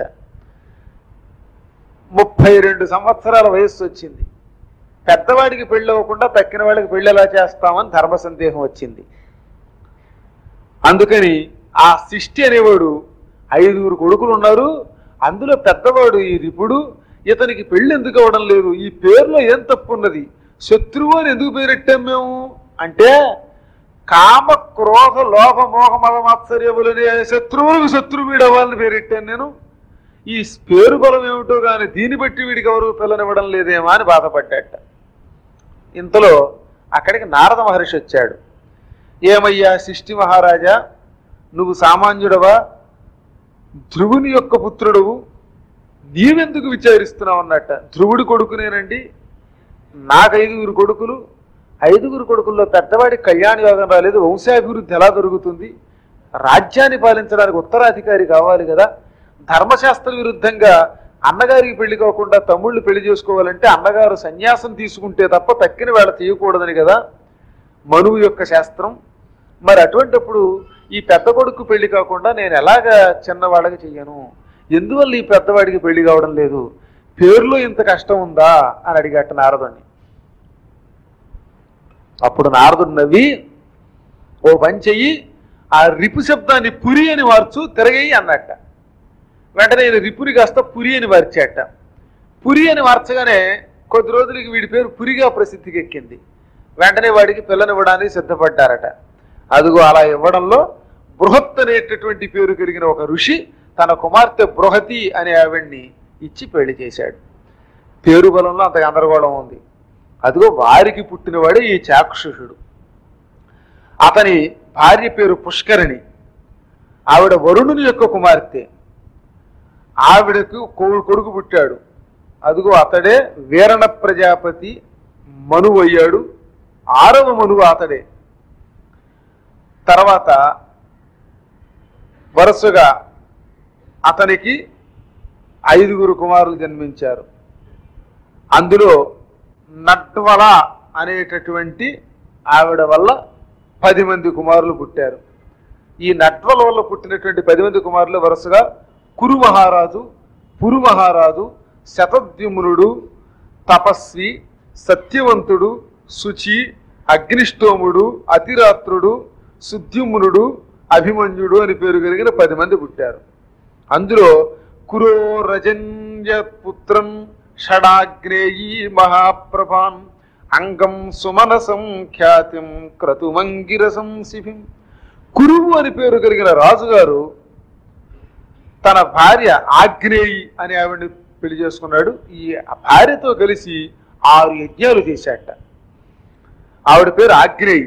ముప్పై రెండు సంవత్సరాల వయస్సు వచ్చింది పెద్దవాడికి పెళ్ళి అవ్వకుండా తక్కిన వాడికి పెళ్ళి ఎలా చేస్తామని ధర్మ సందేహం వచ్చింది అందుకని ఆ శిష్టి అనేవాడు ఐదుగురు కొడుకులు ఉన్నారు అందులో పెద్దవాడు ఈ రిపుడు ఇతనికి పెళ్లి ఎందుకు అవ్వడం లేదు ఈ పేరులో ఏం తప్పు ఉన్నది శత్రువు అని ఎందుకు పేరెట్టాం మేము అంటే కామ క్రోధ లోభ మోహ మద మాత్సర్యములనే శత్రువులకు శత్రువు వీడవ్వాలని పేరెట్టాను నేను ఈ పేరు బలం ఏమిటో కానీ దీన్ని బట్టి వీడికి ఎవరు పిల్లనివ్వడం లేదేమో అని బాధపడ్డాట ఇంతలో అక్కడికి నారద మహర్షి వచ్చాడు ఏమయ్యా సృష్టి మహారాజా నువ్వు సామాన్యుడవా ధ్రువుని యొక్క పుత్రుడవు నీవెందుకు విచారిస్తున్నావు అన్నట్ట ధ్రువుడి కొడుకునేనండి నాకు ఐదుగురు కొడుకులు ఐదుగురు కొడుకుల్లో పెద్దవాడి కళ్యాణ యోగం రాలేదు వంశాభివృద్ధి ఎలా జరుగుతుంది రాజ్యాన్ని పాలించడానికి ఉత్తరాధికారి కావాలి కదా ధర్మశాస్త్ర విరుద్ధంగా అన్నగారికి పెళ్లి కాకుండా తమ్ముళ్ళు పెళ్లి చేసుకోవాలంటే అన్నగారు సన్యాసం తీసుకుంటే తప్ప తక్కిన వేళ చేయకూడదని కదా మనువు యొక్క శాస్త్రం మరి అటువంటిప్పుడు ఈ పెద్ద కొడుకు పెళ్లి కాకుండా నేను ఎలాగా చిన్నవాళ్ళకి చెయ్యను ఎందువల్ల ఈ పెద్దవాడికి పెళ్లి కావడం లేదు పేరులో ఇంత కష్టం ఉందా అని అడిగట్ట నారదుణ్ణి అప్పుడు నారదుడు నవ్వి ఓ పని చెయ్యి ఆ రిపు శబ్దాన్ని పురి అని మార్చు తిరగయి అన్నట్ట వెంటనే ఈయన రిపుని కాస్త పురి అని మార్చాట పురి అని మార్చగానే కొద్ది రోజులకి వీడి పేరు పురిగా ప్రసిద్ధికి ఎక్కింది వెంటనే వాడికి పిల్లనివ్వడానికి సిద్ధపడ్డారట అదిగో అలా ఇవ్వడంలో బృహత్ అనేటటువంటి పేరు కలిగిన ఒక ఋషి తన కుమార్తె బృహతి అనే ఆవిడ్ని ఇచ్చి పెళ్లి చేశాడు పేరు బలంలో అంత గందరగోళం ఉంది అదిగో వారికి పుట్టినవాడే ఈ చాక్షుషుడు అతని భార్య పేరు పుష్కరిణి ఆవిడ వరుణుని యొక్క కుమార్తె ఆవిడకు కొ- కొడుకు పుట్టాడు అదిగో అతడే వీరణ ప్రజాపతి మనువు అయ్యాడు ఆరవ మనువు అతడే తర్వాత వరుసగా అతనికి ఐదుగురు కుమారులు జన్మించారు అందులో నట్వల అనేటటువంటి ఆవిడ వల్ల పది మంది కుమారులు పుట్టారు ఈ నట్వల వల్ల పుట్టినటువంటి పది మంది కుమారులు వరుసగా కురు మహారాజు పురు మహారాజు శతద్యుమ్నుడు తపస్వి సత్యవంతుడు శుచి అగ్నిష్టోముడు అతిరాత్రుడు సుద్యుమ్నుడు అభిమన్యుడు అని పేరు కలిగిన పది మంది పుట్టారు అందులో కురో రజన్య పుత్రం షడాగ్నేయీ మహాప్రభాన్ అంగం సుమనసం ఖ్యాతిం క్రతుమంగిరసం శిభిం కురువు అని పేరు కలిగిన రాజుగారు తన భార్య ఆగ్నేయి అనే ఆవిడని పెళ్లి చేసుకున్నాడు ఈ భార్యతో కలిసి ఆరు యజ్ఞాలు చేశాట ఆవిడ పేరు ఆగ్నేయి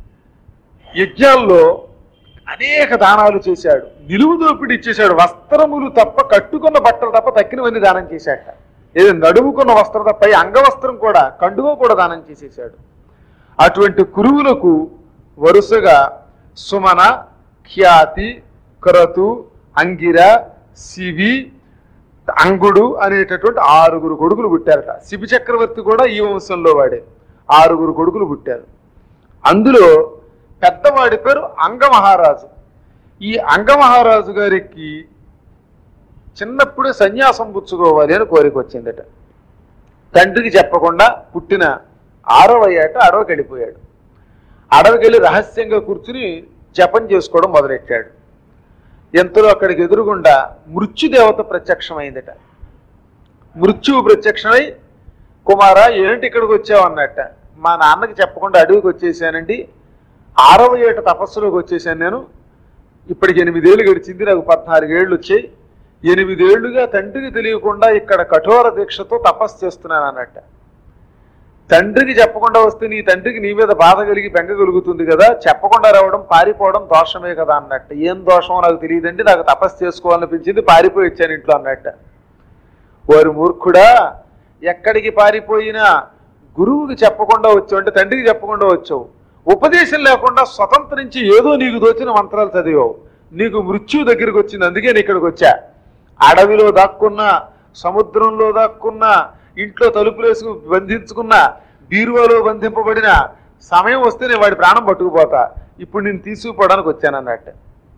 యజ్ఞాల్లో అనేక దానాలు చేశాడు నిలువు దోపిడీ ఇచ్చేశాడు వస్త్రములు తప్ప కట్టుకున్న బట్టలు తప్ప తక్కినవన్నీ దానం చేశాట ఏదో నడుముకున్న వస్త్రం తప్ప ఈ అంగవస్త్రం కూడా కండువ కూడా దానం చేసేశాడు అటువంటి కురువులకు వరుసగా సుమన ఖ్యాతి క్రతు అంగిర శివి అంగుడు అనేటటువంటి ఆరుగురు కొడుకులు పుట్టారట శిబి చక్రవర్తి కూడా ఈ వంశంలో వాడే ఆరుగురు కొడుకులు పుట్టారు అందులో పెద్దవాడి పేరు అంగమహారాజు ఈ అంగమహారాజు గారికి చిన్నప్పుడే సన్యాసం పుచ్చుకోవాలి అని కోరిక వచ్చిందట తండ్రికి చెప్పకుండా పుట్టిన ఆరవ ఏట అడవికి వెళ్ళిపోయాడు అడవికి వెళ్ళి రహస్యంగా కూర్చుని జపం చేసుకోవడం మొదలెట్టాడు ఎంతలో అక్కడికి ఎదురుగుండా మృత్యుదేవత ప్రత్యక్షమైందట మృత్యువు ప్రత్యక్షమై కుమారా ఏంటి ఇక్కడికి వచ్చావు అన్నట్ట మా నాన్నకి చెప్పకుండా అడవికి వచ్చేసానండి ఆరవ ఏట తపస్సులోకి వచ్చేసాను నేను ఇప్పటికి ఎనిమిదేళ్ళు గడిచింది నాకు పద్నాలుగేళ్ళు వచ్చాయి ఎనిమిదేళ్లుగా తండ్రికి తెలియకుండా ఇక్కడ కఠోర దీక్షతో తపస్సు చేస్తున్నాను అన్నట్ట తండ్రికి చెప్పకుండా వస్తే నీ తండ్రికి నీ మీద బాధ కలిగి బెంగ కలుగుతుంది కదా చెప్పకుండా రావడం పారిపోవడం దోషమే కదా అన్నట్టు ఏం దోషమో నాకు తెలియదండి నాకు తపస్సు చేసుకోవాలనిపించింది పారిపోయి వచ్చాను ఇంట్లో అన్నట్ట వారు మూర్ఖుడా ఎక్కడికి పారిపోయినా గురువుకి చెప్పకుండా వచ్చావు అంటే తండ్రికి చెప్పకుండా వచ్చావు ఉపదేశం లేకుండా స్వతంత్రించి ఏదో నీకు దోచిన మంత్రాలు చదివావు నీకు మృత్యు దగ్గరికి వచ్చింది అందుకే నేను ఇక్కడికి వచ్చా అడవిలో దాక్కున్నా సముద్రంలో దాక్కున్నా ఇంట్లో తలుపులేసి బంధించుకున్న బీరువాలో బంధింపబడిన సమయం వస్తే నేను వాడి ప్రాణం పట్టుకుపోతా ఇప్పుడు నేను తీసుకుపోవడానికి వచ్చానన్నట్టు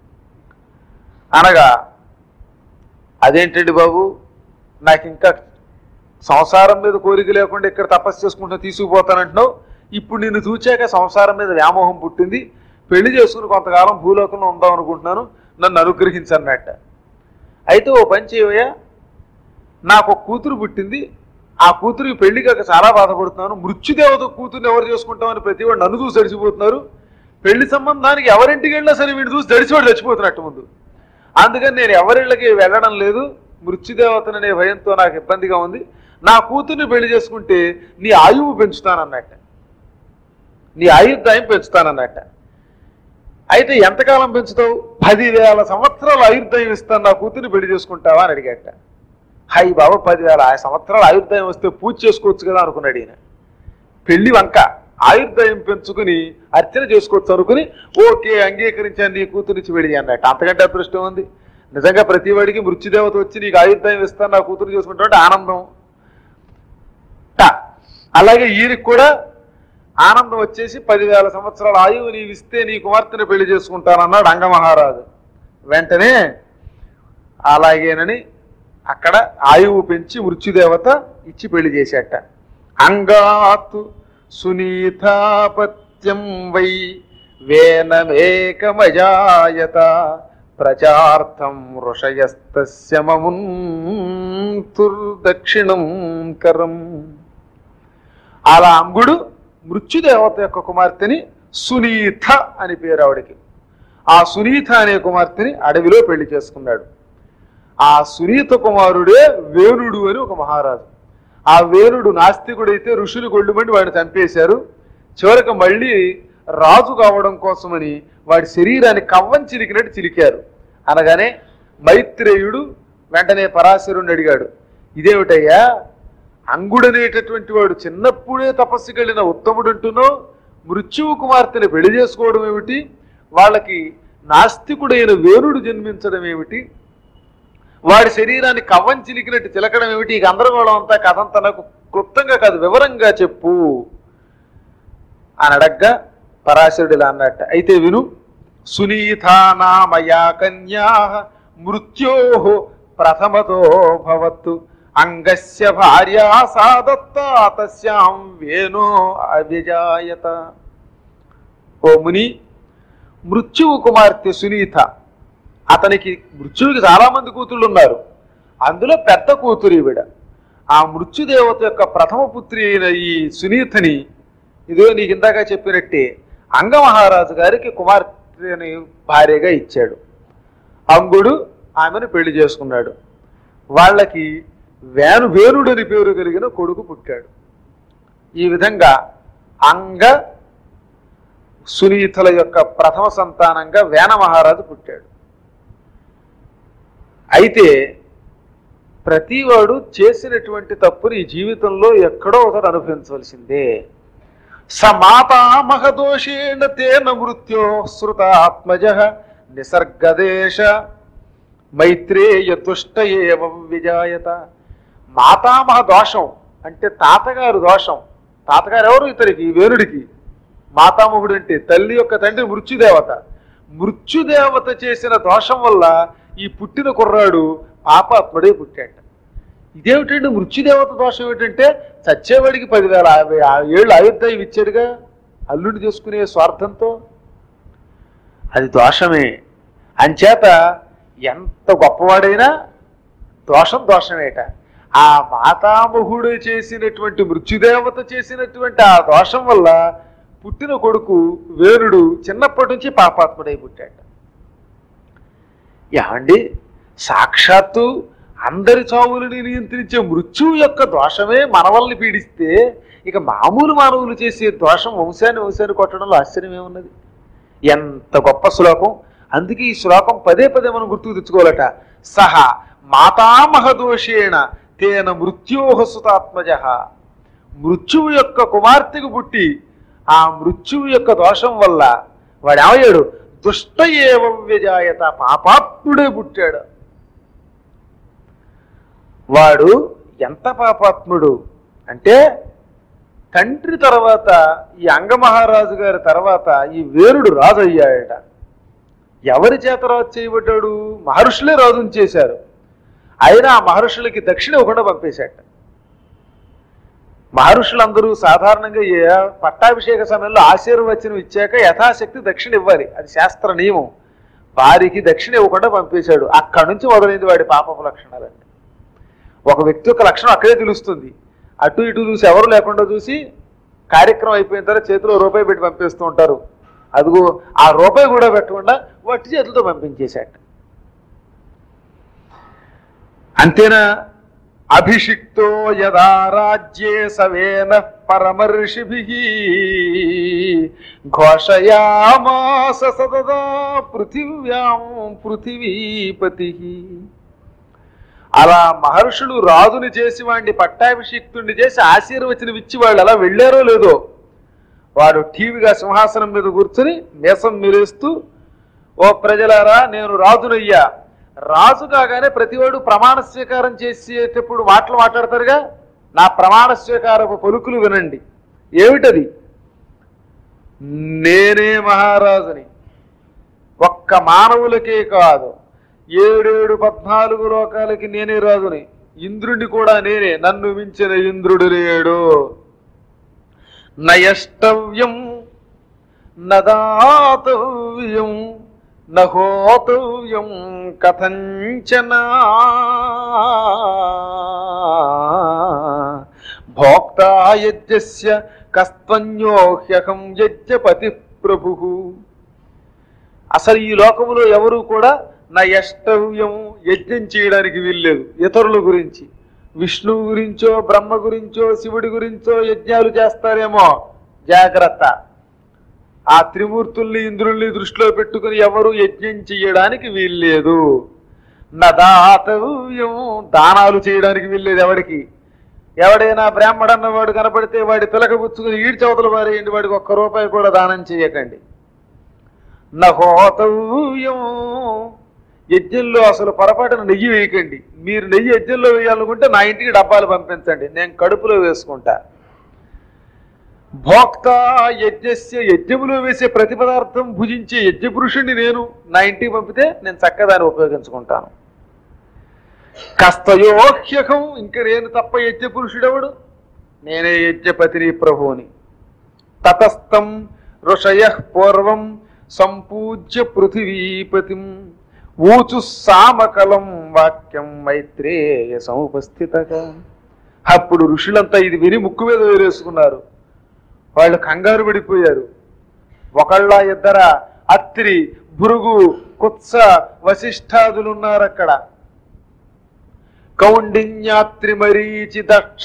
అనగా అదేంటండి బాబు నాకు ఇంకా సంసారం మీద కోరిక లేకుండా ఇక్కడ తపస్సు చేసుకుంటూ తీసుకుపోతానంటున్నావు ఇప్పుడు నిన్ను చూచాక సంసారం మీద వ్యామోహం పుట్టింది పెళ్లి చేసుకుని కొంతకాలం భూలోకంలో ఉందాం అనుకుంటున్నాను నన్ను అనుగ్రహించన్నట్ట అయితే ఓ పని చేయవయ్యా నాకు ఒక కూతురు పుట్టింది ఆ కూతురికి పెళ్లి కాక చాలా బాధపడుతున్నాను మృత్యుదేవత కూతుర్ని ఎవరు చేసుకుంటామని ప్రతి వాడు నన్ను చూసి అడిచిపోతున్నారు పెళ్లి సంబంధానికి ఎవరింటికి వెళ్ళినా సరే వీడు చూసి దడిచివాడు చచ్చిపోతున్నట్టు ముందు అందుకని నేను ఎవరిళ్ళకి వెళ్ళడం లేదు మృత్యుదేవతననే భయంతో నాకు ఇబ్బందిగా ఉంది నా కూతుర్ని పెళ్లి చేసుకుంటే నీ ఆయువు పెంచుతానన్నట్ట నీ ఆయుర్దాయం పెంచుతానన్నట్ట అయితే ఎంతకాలం పెంచుతావు పదివేల సంవత్సరాలు ఆయుర్దాయం ఇస్తాను నా కూతుర్ని పెళ్లి చేసుకుంటావా అని అడిగట హై బాబా పదివేల ఆ సంవత్సరాలు ఆయుర్దాయం వస్తే పూజ చేసుకోవచ్చు కదా అనుకున్నాడు ఈయన పెళ్లి వంక ఆయుర్దాయం పెంచుకుని అర్చన చేసుకోవచ్చు అనుకుని ఓకే అంగీకరించాను నీ కూతురిచ్చి పెళ్లి అన్నట్టు అంతకంటే అదృష్టం ఉంది నిజంగా ప్రతి వాడికి మృత్యుదేవత వచ్చి నీకు ఆయుర్దాయం ఇస్తాను నా కూతురు చేసుకుంటా ఆనందం ట. అలాగే ఈయనకి కూడా ఆనందం వచ్చేసి పదివేల సంవత్సరాల ఆయువు నీవు ఇస్తే నీ కుమార్తెని పెళ్లి చేసుకుంటానన్నాడు అంగమహారాజు వెంటనే అలాగేనని అక్కడ ఆయువు పెంచి మృత్యుదేవత ఇచ్చి పెళ్లి చేశాట అంగాతు సునీతాపత్యం వై వేనమేకమజాయత ప్రచార్థం ఋషయస్తస్య మముంతుర్దక్షిణం కరం అలా అంగుడు మృత్యుదేవత యొక్క కుమార్తెని సునీత అని పేరు ఆవిడకి ఆ సునీత అనే కుమార్తెని అడవిలో పెళ్లి చేసుకున్నాడు ఆ సునీత కుమారుడే వేణుడు అని ఒక మహారాజు ఆ వేణుడు నాస్తికుడైతే ఋషులు గొళ్ళుమండి వాడిని చంపేశారు చివరికి మళ్ళీ రాజు కావడం కోసమని వాడి శరీరాన్ని కవ్వం చిలికినట్టు చిలికారు అనగానే మైత్రేయుడు వెంటనే పరాశరుని అడిగాడు ఇదేమిటయ్యా అంగుడనేటటువంటి వాడు చిన్నప్పుడే తపస్సుకి వెళ్ళిన ఉత్తముడు అంటున్నావు మృత్యువు కుమార్తెని పెళ్లి చేసుకోవడం ఏమిటి వాళ్ళకి నాస్తికుడైన వేరుడు జన్మించడం ఏమిటి వాడి శరీరాన్ని కవ్వం చిలికినట్టు చిలకడం ఏమిటి ఈ గందరగోళం అంతా కథంతా నాకు క్లుప్తంగా కాదు వివరంగా చెప్పు అని అడగ్గా పరాశరుడు ఇలా అన్నట్ట అయితే విను సునీతానామయా కన్యా మృత్యో ప్రథమతో భవత్తు అంగస్య భార్యా సాదత్తా తస్యాం వేణో అవ్యజాయత ఓ ముని మృత్యువు కుమార్తె సునీత అతనికి మృత్యువుకి చాలా మంది కూతుళ్ళు ఉన్నారు అందులో పెద్ద కూతురు ఈవిడ ఆ మృత్యుదేవత యొక్క ప్రథమ పుత్రి అయిన ఈ సునీతని ఇదో నీకు ఇందాక చెప్పినట్టే అంగమహారాజు గారికి కుమార్తెని భార్యగా ఇచ్చాడు అంగుడు ఆమెను పెళ్లి చేసుకున్నాడు వాళ్ళకి వేణు వేణుడని పేరు కలిగిన కొడుకు పుట్టాడు ఈ విధంగా అంగ సునీతల యొక్క ప్రథమ సంతానంగా వేణ మహారాజు పుట్టాడు అయితే ప్రతివాడు చేసినటువంటి తప్పుని ఈ జీవితంలో ఎక్కడో ఒకరు అనుభవించవలసిందే సమాతామహదోషేణ తేన మృత్యో శృతాత్మజ నిసర్గదేశ మైత్రేయ తుష్ట ఏవం విజాయత మాతామహ దోషం అంటే తాతగారు దోషం తాతగారు ఎవరు ఇతనికి ఈ వేణుడికి మాతామహుడు అంటే తల్లి యొక్క తండ్రి మృత్యుదేవత మృత్యుదేవత చేసిన దోషం వల్ల ఈ పుట్టిన కుర్రాడు పాపాత్ముడే పుట్టాట ఇదేమిటండి మృత్యుదేవత దోషం ఏమిటంటే చచ్చేవాడికి పదివేల యాభై ఏళ్ళు ఆయుర్దాయం ఇచ్చాడుగా అల్లుడు చేసుకునే స్వార్థంతో అది దోషమే అంచేత ఎంత గొప్పవాడైనా దోషం దోషమేట ఆ మాతామహుడు చేసినటువంటి మృత్యుదేవత చేసినటువంటి ఆ దోషం వల్ల పుట్టిన కొడుకు వేణుడు చిన్నప్పటి నుంచి పాపాత్ముడై పుట్టాడు ఏమండి సాక్షాత్తు అందరి చావులని నియంత్రించే మృత్యువు యొక్క దోషమే మనవల్ని పీడిస్తే ఇక మామూలు మానవులు చేసే దోషం వంశాన్ని వంశాన్ని కొట్టడంలో ఆశ్చర్యం ఏమున్నది ఎంత గొప్ప శ్లోకం అందుకే ఈ శ్లోకం పదే పదే మనం గుర్తుకు తెచ్చుకోవాలట సహ మాతామహ దోషేణ తేన మృత్యోహ సుతాత్మజ మృత్యువు యొక్క కుమార్తెకు పుట్టి ఆ మృత్యువు యొక్క దోషం వల్ల వాడు ఏమయ్యాడు దుష్ట ఏవం వ్యజాయత పాపాత్ముడే పుట్టాడు వాడు ఎంత పాపాత్ముడు అంటే తండ్రి తర్వాత ఈ అంగమహారాజు గారి తర్వాత ఈ వేరుడు రాజు అయ్యాడట ఎవరి చేత రాజు చేయబడ్డాడు మహర్షులే రాజుని చేశారు అయినా ఆ మహర్షులకి దక్షిణ ఇవ్వకుండా పంపేశాట మహర్షులందరూ సాధారణంగా ఏ పట్టాభిషేక సమయంలో ఆశీర్వచనం ఇచ్చాక యథాశక్తి దక్షిణ ఇవ్వాలి అది శాస్త్ర నియమం వారికి దక్షిణ ఇవ్వకుండా పంపేశాడు అక్కడి నుంచి మొదలైంది వాడి పాపపు లక్షణాలండి ఒక వ్యక్తి యొక్క లక్షణం అక్కడే తెలుస్తుంది అటు ఇటు చూసి ఎవరు లేకుండా చూసి కార్యక్రమం అయిపోయిన తర్వాత చేతిలో రూపాయి పెట్టి పంపిస్తూ ఉంటారు అదిగో ఆ రూపాయి కూడా పెట్టకుండా వట్టి చేతులతో పంపించేశాట అంతేనా అభిషిక్తో యదా రాజ్యే సవేన పరమర్షిభి ఘోషయామాస సదదా పృథివ్యాం పృథివీపతి అలా మహర్షులు రాజుని చేసి వాడిని పట్టాభిషిక్తుడిని చేసి ఆశీర్వచనం ఇచ్చి వాళ్ళు అలా వెళ్ళారో లేదో వాడు టీవీగా సింహాసనం మీద కూర్చుని మేసం మిలేస్తూ ఓ ప్రజలారా నేను రాజునయ్యా రాజు కాగానే ప్రతివాడు ప్రమాణ స్వీకారం చేసేటప్పుడు మాటలు మాట్లాడతారుగా నా ప్రమాణ స్వీకారపు పలుకులు వినండి ఏమిటది నేనే మహారాజుని ఒక్క మానవులకే కాదు ఏడేడు పద్నాలుగు లోకాలకి నేనే రాజుని ఇంద్రుడిని కూడా నేనే నన్ను మించిన ఇంద్రుడు లేడు నయష్టవ్యం నదాతవ్యం నహోతవ్యం కథంచన భోక్తా యజ్ఞస్య కస్త్వన్యోహ్యహం యజ్ఞపతి ప్రభు అసలు ఈ లోకములో ఎవరు కూడా నా యష్టవ్యం యజ్ఞం చేయడానికి వీల్లేదు ఇతరుల గురించి విష్ణువు గురించో బ్రహ్మ గురించో శివుడి గురించో యజ్ఞాలు చేస్తారేమో జాగ్రత్త ఆ త్రిమూర్తుల్ని ఇంద్రుల్ని దృష్టిలో పెట్టుకుని ఎవరు యజ్ఞం చేయడానికి వీల్లేదు నదాతవ్యం దానాలు చేయడానికి వీల్లేదు ఎవడికి ఎవడైనా బ్రాహ్మడు అన్నవాడు కనపడితే వాడి పిలక పుచ్చుకుని ఈడ్చవతల వారేయండి వాడికి ఒక్క రూపాయి కూడా దానం చేయకండి నహోతవ్యం యజ్ఞంలో అసలు పొరపాటున నెయ్యి వేయకండి మీరు నెయ్యి యజ్ఞంలో వేయాలనుకుంటే నా ఇంటికి డబ్బాలు పంపించండి నేను కడుపులో వేసుకుంటా భోక్త యజ్ఞస్య యజ్ఞములో వేసే ప్రతి పదార్థం భుజించే యజ్ఞ పురుషుణ్ణి నేను నా ఇంటికి పంపితే నేను చక్కదాన్ని ఉపయోగించుకుంటాను కస్తయోహ్యకం ఇంక నేను తప్ప యజ్ఞ పురుషుడెవడు నేనే యజ్ఞపతిని ప్రభువుని తతస్థం ఋషయ పూర్వం సంపూజ్య పృథివీపతిం ఊచు సామకలం వాక్యం మైత్రేయ సముపస్థితగా అప్పుడు ఋషులంతా ఇది విని ముక్కు మీద వేరేసుకున్నారు వాళ్ళు కంగారు పడిపోయారు ఒకళ్ళ ఇద్దర అత్రి భృగు కుత్స వశిష్ఠాదులున్నారు అక్కడ కౌండిన్యాత్రి మరీచి దక్ష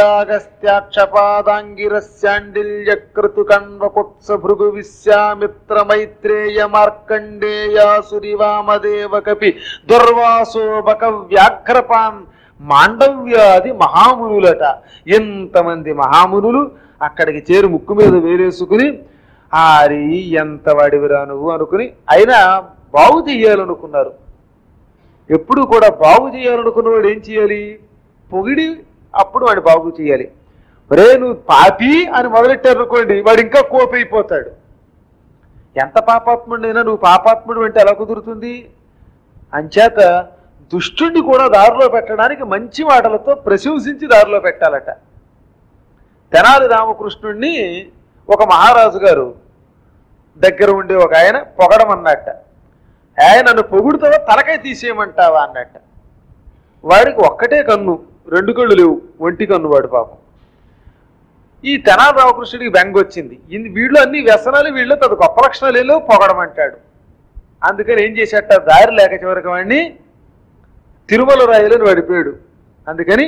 కపిలాగస్త్యాక్షపాదాంగిరస్యాండిల్య క్రతు కణ్వకుత్స భృగు విశ్వామిత్ర మైత్రేయ మార్కండేయాసురి వామదేవ కపి దుర్వాసో బక వ్యాఘ్రపాన్ మాండవ్యాది మహామునులట ఎంతమంది మహామునులు అక్కడికి చేరు ముక్కు మీద వేరేసుకుని ఆరి ఎంత వాడివిరా నువ్వు అనుకుని అయినా బాగు చెయ్యాలనుకున్నారు ఎప్పుడు కూడా బాగు చేయాలనుకున్నవాడు ఏం చేయాలి పొగిడి అప్పుడు వాడు బాగు చేయాలి రే నువ్వు పాపి అని మొదలెట్టారు అనుకోండి వాడు ఇంకా కోపైపోతాడు ఎంత పాపాత్ముడైనా నువ్వు పాపాత్ముడు అంటే ఎలా కుదురుతుంది అంచేత దుష్టుణ్ణి కూడా దారిలో పెట్టడానికి మంచి మాటలతో ప్రశంసించి దారిలో పెట్టాలట తెనాలి రామకృష్ణుణ్ణి ఒక మహారాజు గారు దగ్గర ఉండే ఒక ఆయన పొగడమన్నట్ట ఆయన నన్ను పొగుడుతావా తలకాయ తీసేయమంటావా అన్నట్ట వాడికి ఒక్కటే కన్ను రెండు కళ్ళు లేవు ఒంటి కన్ను వాడు పాపం ఈ తెనాలి రామకృష్ణుడికి బెంగ వచ్చింది ఇన్ని వీళ్ళు అన్ని వ్యసనాలు వీళ్ళు పెద్ద గొప్ప లక్షణాలు ఏలో పొగడమంటాడు అందుకని ఏం చేసేట దారి లేక చివరికి వాడిని తిరుమల రాయలని పడిపోయాడు అందుకని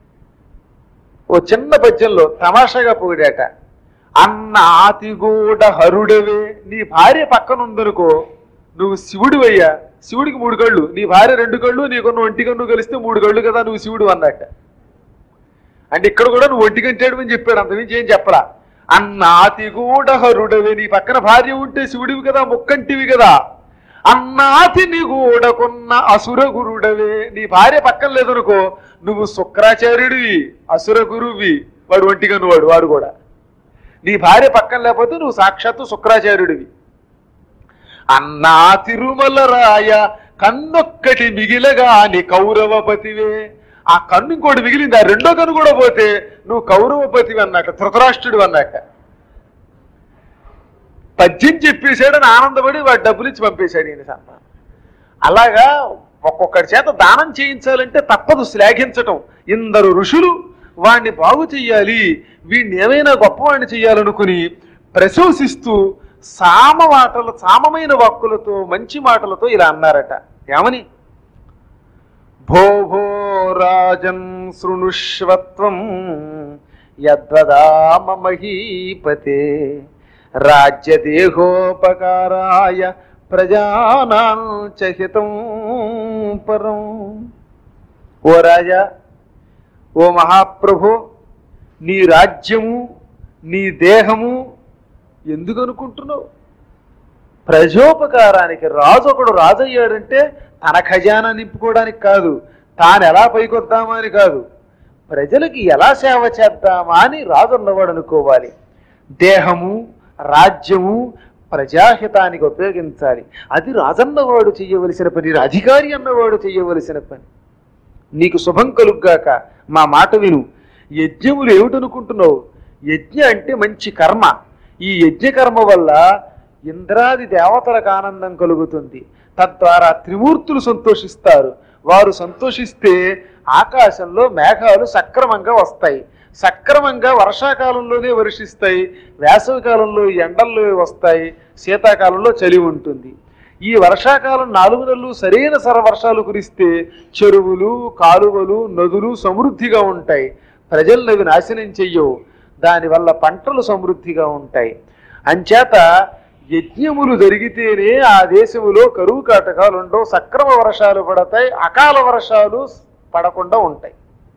ఓ చిన్న పద్యంలో తమాషాగా పొగిడాట అన్న ఆతిగూడ హరుడవే నీ భార్య పక్కన ఉందనుకో నువ్వు శివుడివయ్యా శివుడికి మూడు కళ్ళు నీ భార్య రెండు కళ్ళు నీకున్న ఒంటి కన్ను కలిస్తే మూడు కళ్ళు కదా నువ్వు శివుడు అన్నట్ట అంటే ఇక్కడ కూడా నువ్వు ఒంటి కంటాడు అని చెప్పాడు అంతమించి ఏం చెప్పరా అన్నాతి కూడా హరుడవే నీ పక్కన భార్య ఉంటే శివుడివి కదా ముక్కంటివి కదా అన్నాతి నీ గూడకున్న అసుర గురుడవే నీ భార్య పక్కన లేదనుకో నువ్వు శుక్రాచార్యుడివి అసుర గురువి వాడు ఒంటికన్ను వాడు వాడు కూడా నీ భార్య పక్కన లేకపోతే నువ్వు సాక్షాత్తు శుక్రాచార్యుడివి అన్నా తిరుమల రాయ కన్నొక్కటి మిగిలగా నీ కౌరవపతివే ఆ కన్ను ఇంకోటి మిగిలింది ఆ రెండో కన్ను కూడా పోతే నువ్వు కౌరవపతివి అన్నట్ట ధృతరాష్ట్రుడు అన్నట్ట పద్యం చెప్పేశాడని ఆనందపడి వాడు డబ్బులు ఇచ్చి పంపేశాడు ఈయన సంతానం అలాగా ఒక్కొక్కడి చేత దానం చేయించాలంటే తప్పదు శ్లాఘించటం ఇందరు ఋషులు వాణ్ణి బాగు చెయ్యాలి వీడిని ఏమైనా గొప్పవాణ్ణి చెయ్యాలనుకుని ప్రశంసిస్తూ సామ మాటలు సామమైన వాక్కులతో మంచి మాటలతో ఇలా అన్నారట ఏమని భో భో రాజన్ శృణుష్వత్వం యద్వదామ మహీపతే రాజ్యదేహోపకారాయ ప్రజానాం చ హితం పరం ఓ రాజా ఓ మహాప్రభు నీ రాజ్యము నీ దేహము ఎందుకు అనుకుంటున్నావు ప్రజోపకారానికి రాజు ఒకడు రాజు అయ్యాడంటే తన ఖజానా నింపుకోవడానికి కాదు తాను ఎలా పైకొద్దామా అని కాదు ప్రజలకి ఎలా సేవ చేద్దామా అని రాజు ఉన్నవాడు అనుకోవాలి దేహము రాజ్యము ప్రజాహితానికి ఉపయోగించాలి అది రాజన్నవాడు చెయ్యవలసిన పని అధికారి అన్నవాడు చెయ్యవలసిన పని నీకు శుభం కలుగ్గాక మా మాట విను యజ్ఞములు ఏమిటనుకుంటున్నావు యజ్ఞ అంటే మంచి కర్మ ఈ యజ్ఞ కర్మ వల్ల ఇంద్రాది దేవతలకు ఆనందం కలుగుతుంది తద్వారా త్రిమూర్తులు సంతోషిస్తారు వారు సంతోషిస్తే ఆకాశంలో మేఘాలు సక్రమంగా వస్తాయి సక్రమంగా వర్షాకాలంలోనే వర్షిస్తాయి వేసవి కాలంలో ఎండల్లో వస్తాయి శీతాకాలంలో చలి ఉంటుంది ఈ వర్షాకాలం నాలుగు నెలలు సరైన సర వర్షాలు కురిస్తే చెరువులు కాలువలు నదులు సమృద్ధిగా ఉంటాయి ప్రజలను అవి నాశనం చెయ్యవు దానివల్ల పంటలు సమృద్ధిగా ఉంటాయి అంచేత యజ్ఞములు జరిగితేనే ఆ దేశములో కరువు కాటకాలు ఉండవు సక్రమ వర్షాలు పడతాయి అకాల వర్షాలు పడకుండా ఉంటాయి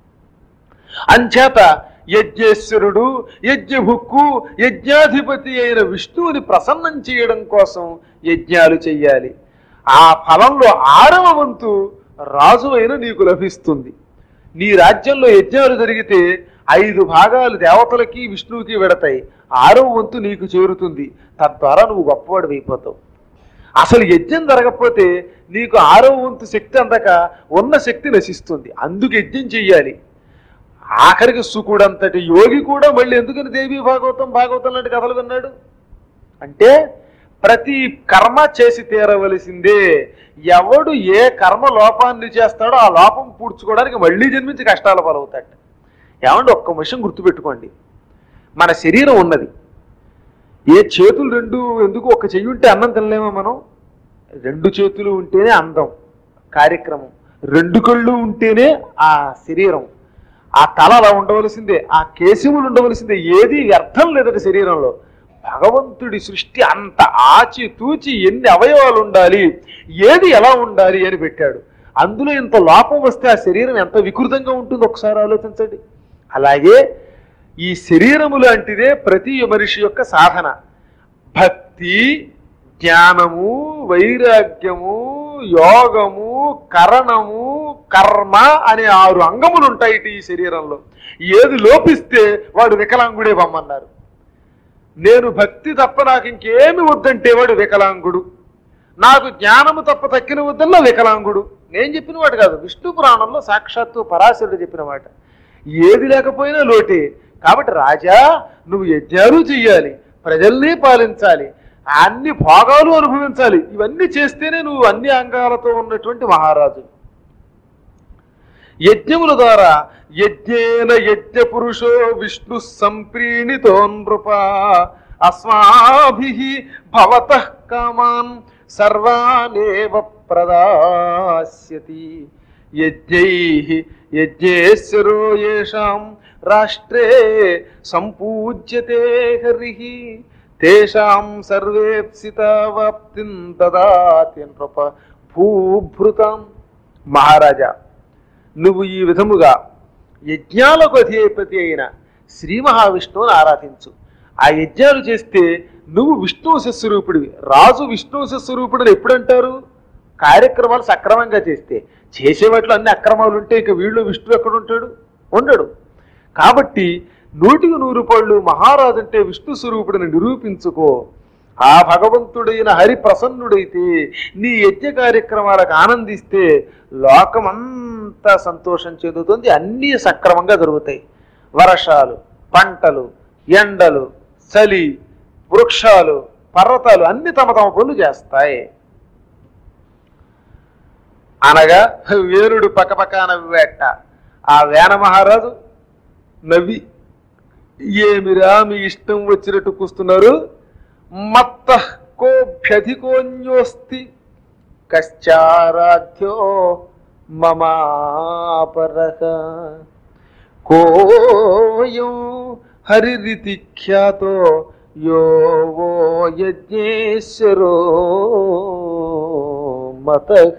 అంచేత యజ్ఞేశ్వరుడు యజ్ఞభుక్కు యజ్ఞాధిపతి అయిన విష్ణువుని ప్రసన్నం చేయడం కోసం యజ్ఞాలు చెయ్యాలి ఆ ఫలంలో ఆరవ వంతు రాజు అయిన నీకు లభిస్తుంది నీ రాజ్యంలో యజ్ఞాలు జరిగితే ఐదు భాగాలు దేవతలకి విష్ణువుకి వెడతాయి ఆరవ వంతు నీకు చేరుతుంది తద్వారా నువ్వు గొప్పవాడు అయిపోతావు అసలు యజ్ఞం జరగకపోతే నీకు ఆరవ వంతు శక్తి అందక ఉన్న శక్తి నశిస్తుంది అందుకు యజ్ఞం చెయ్యాలి ఆఖరికి సుకుడంతటి యోగి కూడా మళ్ళీ ఎందుకని దేవి భాగవతం భాగవతం లాంటి కథలు విన్నాడు అంటే ప్రతి కర్మ చేసి తీరవలసిందే ఎవడు ఏ కర్మ లోపాన్ని చేస్తాడో ఆ లోపం పూడ్చుకోవడానికి మళ్ళీ జన్మించి కష్టాల పాలవుతాడు ఏమంటే ఒక్క విషయం గుర్తుపెట్టుకోండి మన శరీరం ఉన్నది ఏ చేతులు రెండు ఎందుకు ఒక చెయ్యి ఉంటే అన్నం తినలేమా మనం రెండు చేతులు ఉంటేనే అందం కార్యక్రమం రెండు కళ్ళు ఉంటేనే ఆ శరీరం ఆ తల అలా ఉండవలసిందే ఆ కేశములు ఉండవలసిందే ఏది వ్యర్థం లేదట శరీరంలో భగవంతుడి సృష్టి అంత ఆచి తూచి ఎన్ని అవయవాలు ఉండాలి ఏది ఎలా ఉండాలి అని పెట్టాడు అందులో ఇంత లోపం వస్తే ఆ శరీరం ఎంత వికృతంగా ఉంటుందో ఒకసారి ఆలోచించండి అలాగే ఈ శరీరము లాంటిదే ప్రతి మనిషి యొక్క సాధన భక్తి జ్ఞానము వైరాగ్యము యోగము కరణము కర్మ అనే ఆరు అంగములు ఉంటాయి ఈ శరీరంలో ఏది లోపిస్తే వాడు వికలాంగుడే బొమ్మన్నారు నేను భక్తి తప్ప నాకు ఇంకేమి వద్దంటే వాడు వికలాంగుడు నాకు జ్ఞానము తప్ప తక్కిన వద్దల్లా వికలాంగుడు నేను చెప్పిన వాడు కాదు విష్ణు పురాణంలో సాక్షాత్తు పరాశరుడు చెప్పిన మాట ఏది లేకపోయినా లోటే కాబట్టి రాజా నువ్వు యజ్ఞాలు చెయ్యాలి ప్రజల్ని పాలించాలి అన్ని భోగాలు అనుభవించాలి ఇవన్నీ చేస్తేనే నువ్వు అన్ని అంగాలతో ఉన్నటువంటి మహారాజు యజ్ఞముల ద్వారా యజ్ఞేన యజ్ఞ పురుషో విష్ణు సంప్రీణితో నృప అస్మాభి భవత కామాన్ సర్వానేవ ప్రదాస్యతి యజ్ఞై యజ్ఞేశ్వరో యేషాం రాష్ట్రే సంపూజ్యతే హరి తేషాం సర్వేప్సితావాప్తిం దదాతి నృప భూభృతాం మహారాజా నువ్వు ఈ విధముగా యజ్ఞాలకు అధిపతి అయిన శ్రీ మహావిష్ణువుని ఆరాధించు ఆ యజ్ఞాలు చేస్తే నువ్వు విష్ణువు స్వరూపుడివి రాజు విష్ణువు స్వరూపుడు ఎప్పుడంటారు కార్యక్రమాలు సక్రమంగా చేస్తే చేసే వాటిలో అన్ని అక్రమాలు ఉంటే ఇక వీళ్ళు విష్ణువు ఎక్కడ ఉంటాడు ఉండడు కాబట్టి నూటికి నూరు పళ్ళు మహారాజు అంటే విష్ణు స్వరూపుడిని నిరూపించుకో ఆ భగవంతుడైన హరి ప్రసన్నుడైతే నీ యజ్ఞ కార్యక్రమాలకు ఆనందిస్తే లోకమంతా సంతోషం చెందుతుంది అన్నీ సక్రమంగా జరుగుతాయి వర్షాలు పంటలు ఎండలు చలి వృక్షాలు పర్వతాలు అన్ని తమ తమ పనులు చేస్తాయి అనగా వేరుడు పక్కపక్క నవ్వేట ఆ వేన మహారాజు నవ్వి ఏమిరా మీ ఇష్టం వచ్చినట్టు కూస్తున్నారు మత్త కోభ్యధికోన్యోస్తి కశ్చారాధ్యో మమాపరః కోయం హరిరితి ఖ్యాతో యో వో యజ్ఞేశ్వరో మతక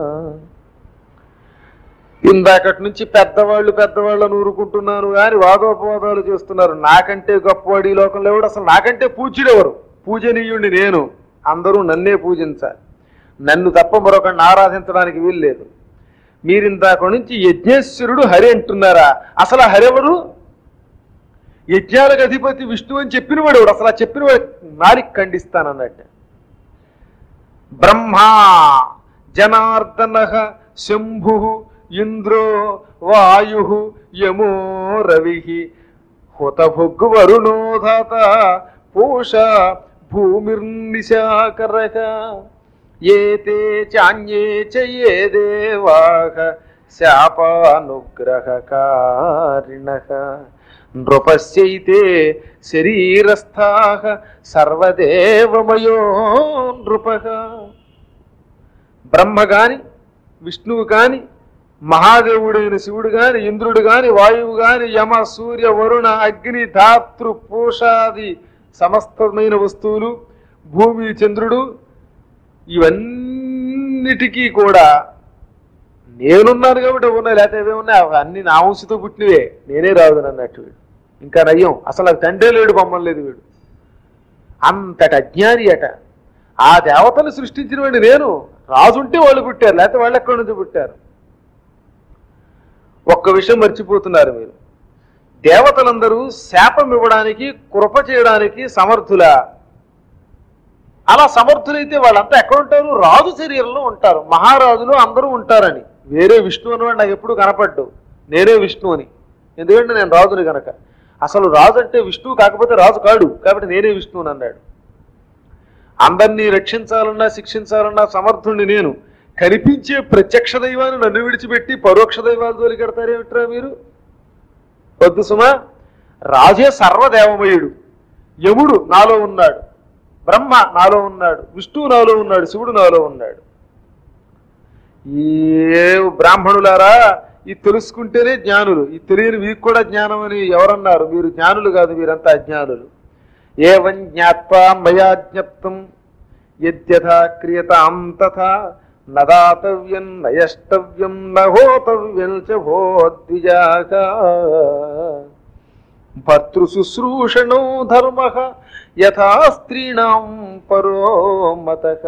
ఇందాకటి నుంచి పెద్దవాళ్ళు పెద్దవాళ్ళని ఊరుకుంటున్నాను కానీ వాదోపవాదాలు చేస్తున్నారు నాకంటే గొప్పవాడు ఈ లోకంలో ఎవడు అసలు నాకంటే పూజ్యుడెవరు పూజనీయుణ్ణి నేను అందరూ నన్నే పూజించాలి నన్ను తప్ప మరొకరిని ఆరాధించడానికి వీల్లేదు మీరు ఇందాక నుంచి యజ్ఞేశ్వరుడు హరి అంటున్నారా అసలు ఆ హరెవరు యజ్ఞాలకు అధిపతి విష్ణు అని చెప్పినవాడు ఎవడు అసలు ఆ చెప్పినవాడు నాలికి ఖండిస్తానన్నట్టు బ్రహ్మా జనార్దన శంభు ఇంద్రో వాయు యమో రవి హుతభుగ్గు వరుణోధాత పూష భూమిర్నిశాకరక ఏతే చాన్యే చ ఏ దేవాః శాపానుగ్రహకారిణః నృపస్యైతే శరీరస్థాః సర్వదేవమయో నృపః బ్రహ్మ గాని విష్ణువు కాని మహాదేవుడైన శివుడు గాని ఇంద్రుడు గాని వాయువు గాని యమ సూర్య వరుణ అగ్ని ధాతృ పూషాది సమస్తమైన వస్తువులు భూమి చంద్రుడు ఇవన్నిటికీ కూడా నేనున్నాను కాబట్టి ఉన్నాయి లేకపోతే ఏవే ఉన్నాయి అవి అన్ని నా వంశతో పుట్టినవే నేనే రాదు అన్నట్టు వీడు ఇంకా నయ్యం అసలు నాకు తండ్రే లేడు బొమ్మలు లేదు వీడు అంతటి అజ్ఞాని అట ఆ దేవతను సృష్టించిన వాడిని నేను రాజుంటే వాళ్ళు పుట్టారు లేకపోతే వాళ్ళు ఎక్కడి నుంచి పుట్టారు ఒక్క విషయం మర్చిపోతున్నారు మీరు దేవతలందరూ శాపం ఇవ్వడానికి కృప చేయడానికి సమర్థులా అలా సమర్థులైతే వాళ్ళంతా ఎక్కడ ఉంటారు రాజు శరీరంలో ఉంటారు మహారాజులు అందరూ ఉంటారని వేరే విష్ణు అనేవాడు నాకు ఎప్పుడు కనపడ్డు నేనే విష్ణు అని ఎందుకంటే నేను రాజుని గనక అసలు రాజు అంటే విష్ణువు కాకపోతే రాజు కాడు కాబట్టి నేనే విష్ణువుని అన్నాడు అందరినీ రక్షించాలన్నా శిక్షించాలన్నా సమర్థుణ్ణి నేను కనిపించే ప్రత్యక్ష దైవాన్ని నన్ను విడిచిపెట్టి పరోక్ష దైవాలు తోలికెడతారేమిట్రా మీరు వద్దు సుమా రాజే సర్వదేవమయుడు యముడు నాలో ఉన్నాడు బ్రహ్మ నాలో ఉన్నాడు విష్ణువు నాలో ఉన్నాడు శివుడు నాలో ఉన్నాడు ఏ బ్రాహ్మణులారా ఇది తెలుసుకుంటేనే జ్ఞానులు ఇది తెలియని మీకు కూడా జ్ఞానం అని ఎవరన్నారు మీరు జ్ఞానులు కాదు మీరంతా అజ్ఞానులు ఏవం జ్ఞాత్వా మయా జ్ఞప్తం యద్యథా క్రియతాం తథా నదాతవ్యం నయష్టవ్యం నహోతవ్యం చ భోద్విజాగా భర్తృశుశ్రూషణో ధర్మ యథా స్త్రీణాం పరో మతక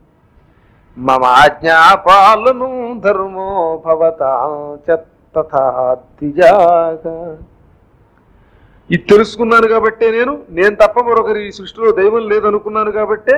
మమాజ్ఞాపాలను ధర్మో భవతా చ తథా ద్విజాగా ఇది తెలుసుకున్నాను కాబట్టే నేను నేను తప్ప మరొకరి ఈ సృష్టిలో దైవం లేదనుకున్నాను కాబట్టే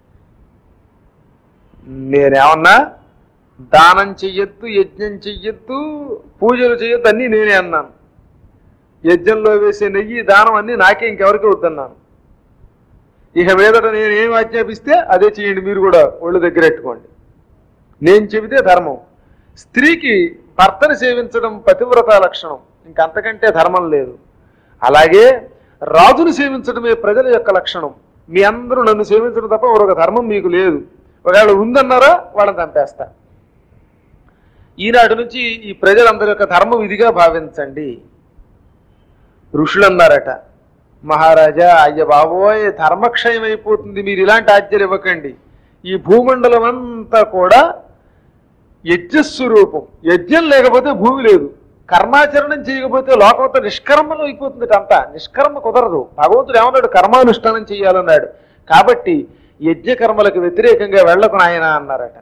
నేనేమన్నా దానం చెయ్యొద్దు యజ్ఞం చెయ్యొద్దు పూజలు చెయ్యొద్దు అన్నీ నేనే అన్నాను యజ్ఞంలో వేసే నెయ్యి దానం అన్నీ నాకే ఇంకెవరికి వద్దన్నాను ఇక మీదట నేను ఏం ఆజ్ఞాపిస్తే అదే చేయండి మీరు కూడా ఒళ్ళు దగ్గర పెట్టుకోండి నేను చెబితే ధర్మం స్త్రీకి భర్తను సేవించడం పతివ్రత లక్షణం ఇంకంతకంటే ధర్మం లేదు అలాగే రాజును సేవించడమే ప్రజల యొక్క లక్షణం మీ అందరూ నన్ను సేవించడం తప్ప మరొక ధర్మం మీకు లేదు ఒకవేళ ఉందన్నారా వాళ్ళని చంపేస్తా ఈనాటి నుంచి ఈ ప్రజలందరి యొక్క ధర్మం ఇదిగా భావించండి ఋషులు అన్నారట మహారాజా అయ్య బాబోయ్ ధర్మక్షయం అయిపోతుంది మీరు ఇలాంటి ఆజ్ఞలు ఇవ్వకండి ఈ భూమండలం అంతా కూడా యజ్ఞస్వరూపం యజ్ఞం లేకపోతే భూమి లేదు కర్మాచరణం చేయకపోతే లోకంతో నిష్కర్మలు అయిపోతుంది అంతా నిష్కర్మ కుదరదు భగవంతుడు ఏమన్నాడు కర్మానుష్ఠానం చేయాలన్నాడు కాబట్టి యజ్ఞ కర్మలకు వ్యతిరేకంగా వెళ్ళకు నాయన అన్నారట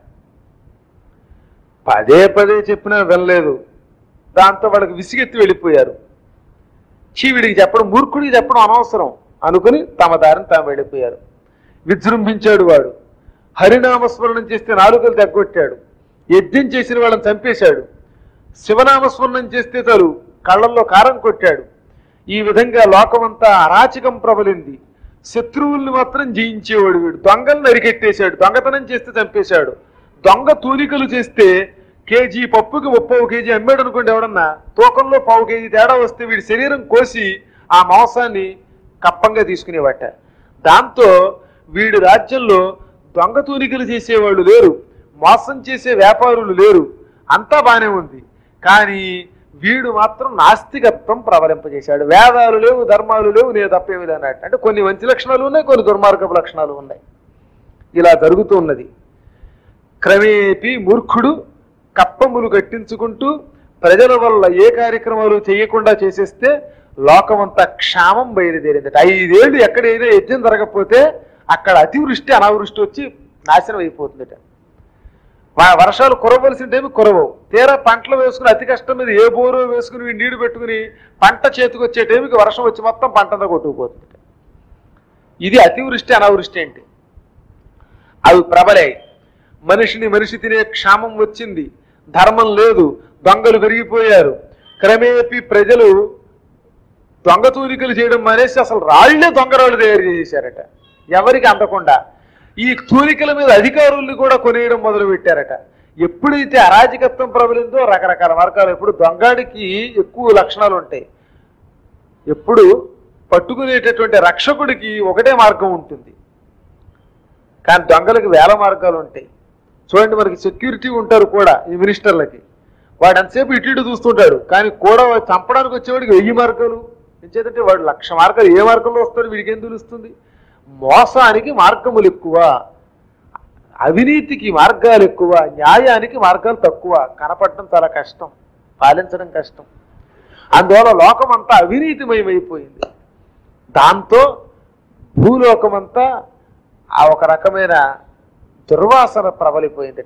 పదే పదే చెప్పినా వెళ్ళలేదు దాంతో వాళ్ళకి విసిగెత్తి వెళ్ళిపోయారు చీవిడికి చెప్పడం మూర్ఖుడికి చెప్పడం అనవసరం అనుకుని తమ దారిని తాము వెళ్ళిపోయారు విజృంభించాడు వాడు హరినామస్మరణం చేస్తే నాలుకలు తగ్గొట్టాడు యజ్ఞం చేసిన వాళ్ళని చంపేశాడు శివనామస్మరణం చేస్తే చాలు కళ్ళల్లో కారం కొట్టాడు ఈ విధంగా లోకమంతా అరాచకం ప్రబలింది శత్రువుల్ని మాత్రం జయించేవాడు వీడు దొంగల్ని అరికెట్టేశాడు దొంగతనం చేస్తే చంపేశాడు దొంగ తూనికలు చేస్తే కేజీ పప్పుకి ముప్పై కేజీ అమ్మాడు అనుకోండి ఎవడన్నా తూకంలో పావు కేజీ తేడా వస్తే వీడి శరీరం కోసి ఆ మాంసాన్ని కప్పంగా తీసుకునేవాట దాంతో వీడి రాజ్యంలో దొంగ తూనికలు చేసేవాళ్ళు లేరు మోసం చేసే వ్యాపారులు లేరు అంతా బానే ఉంది కానీ వీడు మాత్రం నాస్తికత్వం ప్రబలింపజేశాడు వేదాలు లేవు ధర్మాలు లేవు నేను తప్పేమి లేనట్టు అంటే కొన్ని మంచి లక్షణాలు ఉన్నాయి కొన్ని దుర్మార్గపు లక్షణాలు ఉన్నాయి ఇలా జరుగుతూ ఉన్నది క్రమేపీ మూర్ఖుడు కప్పములు కట్టించుకుంటూ ప్రజల వల్ల ఏ కార్యక్రమాలు చేయకుండా చేసేస్తే లోకమంతా క్షామం బయలుదేరిందట ఐదేళ్లు ఎక్కడైనా యజ్ఞం జరగకపోతే అక్కడ అతివృష్టి అనావృష్టి వచ్చి నాశనం అయిపోతుందట వా- వర్షాలు కురవలసిన టైం కురవవు తీరా పంటలు వేసుకుని అతి కష్టం మీద ఏ బోరో వేసుకుని వీడు నీళ్లు పెట్టుకుని పంట చేతికి వచ్చే టైంకి వర్షం వచ్చి మొత్తం పంటంతా కొట్టుకుపోతుంది ఇది అతివృష్టి అనావృష్టి అంటే అవి ప్రబలాయి మనిషిని మనిషి తినే క్షామం వచ్చింది ధర్మం లేదు దొంగలు పెరిగిపోయారు క్రమేపీ ప్రజలు దొంగ తూనికలు చేయడం మానేసి అసలు రాళ్లే దొంగరాళ్ళు తయారు చేశారట ఎవరికి అందకుండా ఈ తూనికల మీద అధికారుల్ని కూడా కొనేయడం మొదలు పెట్టారట ఎప్పుడైతే అరాజకత్వం ప్రబలిందో రకరకాల మార్గాలు ఎప్పుడు దొంగాడికి ఎక్కువ లక్షణాలు ఉంటాయి ఎప్పుడు పట్టుకునేటటువంటి రక్షకుడికి ఒకటే మార్గం ఉంటుంది కానీ దొంగలకి వేల మార్గాలు ఉంటాయి చూడండి మనకి సెక్యూరిటీ ఉంటారు కూడా ఈ మినిస్టర్లకి వాడు ఎంతసేపు ఇటు ఇటు చూస్తుంటాడు కానీ కూడా వాడు చంపడానికి వచ్చేవాడికి వెయ్యి మార్గాలు ఎంచేతంటే వాడు లక్ష మార్గాలు ఏ మార్గంలో వస్తాడు వీడికి ఏం తెలుస్తుంది మోసానికి మార్గములు ఎక్కువ అవినీతికి మార్గాలు ఎక్కువ న్యాయానికి మార్గాలు తక్కువ కనపడటం చాలా కష్టం పాలించడం కష్టం అందువల్ల లోకం అంతా అవినీతిమయమైపోయింది దాంతో భూలోకమంతా ఆ ఒక రకమైన దుర్వాసన ప్రబలిపోయిందిట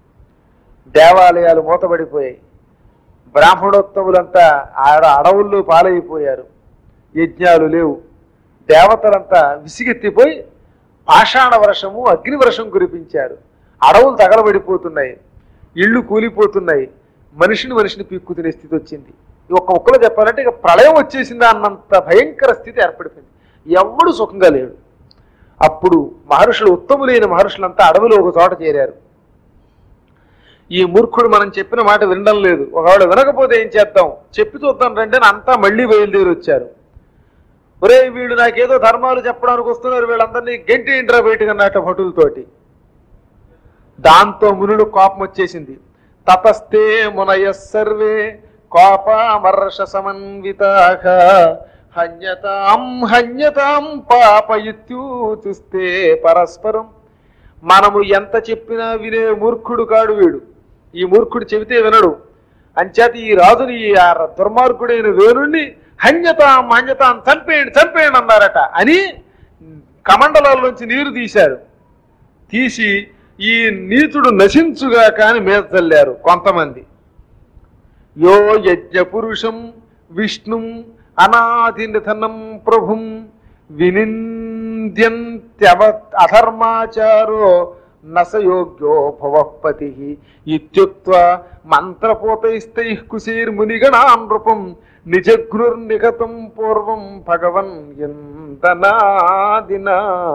దేవాలయాలు మూతబడిపోయాయి బ్రాహ్మణోత్తములంతా ఆడ అడవుల్లో పాలైపోయారు యజ్ఞాలు లేవు దేవతలంతా విసిగెత్తిపోయి పాషాణ వర్షము అగ్ని వర్షం కురిపించారు అడవులు తగలబడిపోతున్నాయి ఇళ్ళు కూలిపోతున్నాయి మనిషిని మనిషిని పీక్కు తినే స్థితి వచ్చింది ఈ ఒక్క ఒక్కలో చెప్పాలంటే ఇక ప్రళయం వచ్చేసిందా అన్నంత భయంకర స్థితి ఏర్పడిపోయింది ఎవడు సుఖంగా లేడు అప్పుడు మహర్షులు ఉత్తములైన మహర్షులంతా అడవిలో ఒక చోట చేరారు ఈ మూర్ఖుడు మనం చెప్పిన మాట వినడం లేదు ఒకవేళ వినకపోతే ఏం చేద్దాం చెప్పి చూద్దాం రండి అని అంతా మళ్ళీ బయలుదేరి వచ్చారు ఒరే వీడు నాకేదో ధర్మాలు చెప్పడానికి వస్తున్నారు వీళ్ళందరినీ గెంటి ఇంట్రా బయటకు అన్నట్ట భటులతోటి దాంతో మునులు కోపం వచ్చేసింది తతస్తే మునయ సర్వే కోపమర్ష సమన్వితాః హన్యతాం హన్యతాం పాపయిత్యూచుస్తే పరస్పరం మనము ఎంత చెప్పినా వినే మూర్ఖుడు కాడు వీడు ఈ మూర్ఖుడు చెబితే వినడు అంచేత ఈ రాజుని ఈ ఆ దుర్మార్గుడైన వేణుణ్ణి హన్యతాం హన్యతాం చంపేయండి చంపేయండి అన్నారట అని కమండలాల్లోంచి నీరు తీశారు తీసి ఈ నీతుడు నశించుగా కాని మీద చల్లారు కొంతమంది యో యజ్ఞ పురుషం విష్ణుం అనాది నిధనం ప్రభుం వినింద్యంత్యవ అధర్మాచారో నసయోగ్యో భవపతి ఇత్యుక్త్వా మంత్రపోతైస్తై కుశీర్మునిగణా నృపం నిజఘ్నుర్నిగతం పూర్వం భగవన్ ఎంతనాదినా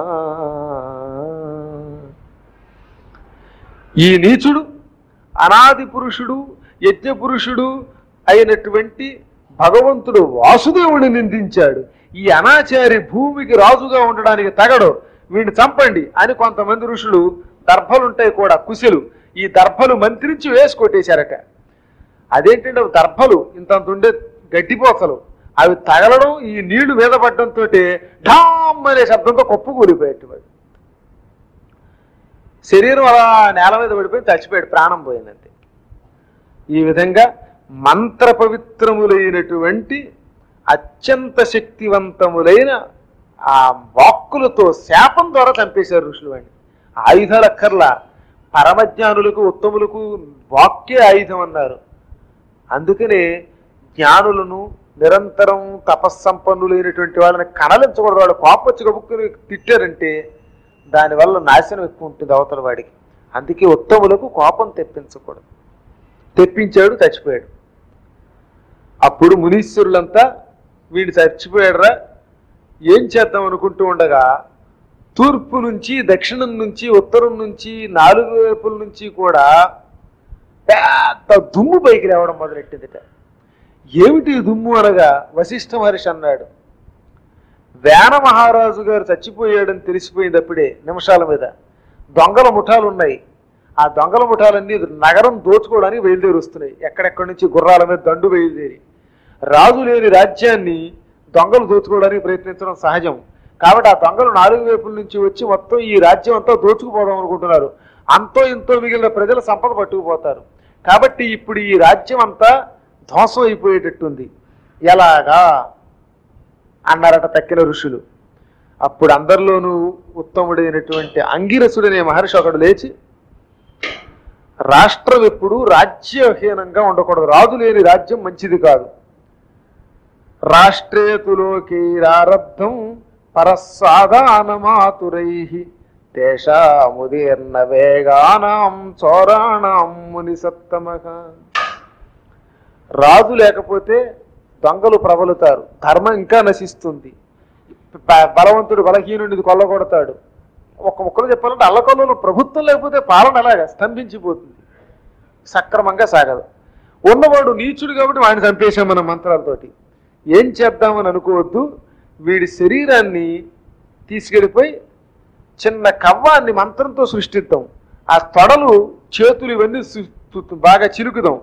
ఈ నీచుడు అనాది పురుషుడు యజ్ఞ పురుషుడు అయినటువంటి భగవంతుడు వాసుదేవుని నిందించాడు ఈ అనాచారి భూమికి రాజుగా ఉండడానికి తగడు వీడిని చంపండి అని కొంతమంది ఋషులు దర్భలుంటాయి కూడా కుశలు ఈ దర్భలు మంత్రించి వేసి కొట్టేశారట అదేంటంటే అవి దర్భలు ఇంతంత ఉండే గడ్డిపోకలు అవి తగలడం ఈ నీళ్లు మీద పడడంతో ఢామ్ అనే శబ్దంతో కొప్పు కూలిపోయేట్టు వాడు శరీరం అలా నేల మీద పడిపోయి చచ్చిపోయాడు ప్రాణం పోయిందంతే ఈ విధంగా మంత్ర పవిత్రములైనటువంటి అత్యంత శక్తివంతములైన ఆ వాక్కులతో శాపం ద్వారా చంపేశారు ఋషులు వాడిని ఆయుధాలు అక్కర్లా పరమజ్ఞానులకు ఉత్తములకు వాక్యే ఆయుధం అన్నారు అందుకనే జ్ఞానులను నిరంతరం తపస్సంపన్నులైనటువంటి వాళ్ళని కనలించకూడదు వాళ్ళు కోపం వచ్చి గబుక్కుని తిట్టారంటే దానివల్ల నాశనం ఎక్కువ ఉంటుంది అవతల వాడికి అందుకే ఉత్తములకు కోపం తెప్పించకూడదు తెప్పించాడు చచ్చిపోయాడు అప్పుడు మునీశ్వరులంతా వీడు చచ్చిపోయాడురా ఏం చేద్దాం అనుకుంటూ ఉండగా తూర్పు నుంచి దక్షిణం నుంచి ఉత్తరం నుంచి నాలుగు వైపుల నుంచి కూడా పెద్ద దుమ్ము పైకి రావడం మొదలెట్టిందిట ఏమిటి ఈ దుమ్ము అనగా వశిష్ఠ మహర్షి అన్నాడు వేన మహారాజు గారు చచ్చిపోయాడని తెలిసిపోయింది అప్పుడే నిమిషాల మీద దొంగల ముఠాలు ఉన్నాయి ఆ దొంగల ముఠాలన్నీ నగరం దోచుకోవడానికి బయలుదేరి వస్తున్నాయి ఎక్కడెక్కడి నుంచి గుర్రాల మీద దండు బయలుదేరి రాజు లేని రాజ్యాన్ని దొంగలు దోచుకోవడానికి ప్రయత్నించడం సహజం కాబట్టి ఆ దొంగలు నాలుగు వైపుల నుంచి వచ్చి మొత్తం ఈ రాజ్యం అంతా దోచుకుపోదాం అనుకుంటున్నారు అంతో ఇంతో మిగిలిన ప్రజల సంపద పట్టుకుపోతారు కాబట్టి ఇప్పుడు ఈ రాజ్యం అంతా ధ్వంసం అయిపోయేటట్టుంది ఎలాగా అన్నారట తక్కిన ఋషులు అప్పుడు అందరిలోనూ ఉత్తముడైనటువంటి అంగిరసుడనే మహర్షి ఒకడు లేచి రాష్ట్రం ఎప్పుడు రాజ్యహీనంగా ఉండకూడదు రాజు లేని రాజ్యం మంచిది కాదు రాష్ట్రేతులోకైరారబ్ధం పరస్సాదానమాతురై తేషాముదీర్ణ వేగానాం చోరాణం ముని సత్తమగా రాజు లేకపోతే దొంగలు ప్రబలుతారు ధర్మం ఇంకా నశిస్తుంది బ- బలవంతుడు బలహీనుడిని కొల్లగొడతాడు ఒక ముక్కలు చెప్పాలంటే అల్లకొల్లలో ప్రభుత్వం లేకపోతే పాలన ఎలాగా స్తంభించిపోతుంది సక్రమంగా సాగదు ఉన్నవాడు నీచుడు కాబట్టి వాడిని చంపేశాం మన మంత్రాలతోటి ఏం చేద్దామని అనుకోవద్దు వీడి శరీరాన్ని తీసుకెళ్ళిపోయి చిన్న కవ్వాన్ని మంత్రంతో సృష్టిద్దాం ఆ తొడలు చేతులు ఇవన్నీ సు- బాగా చిలుకుదాం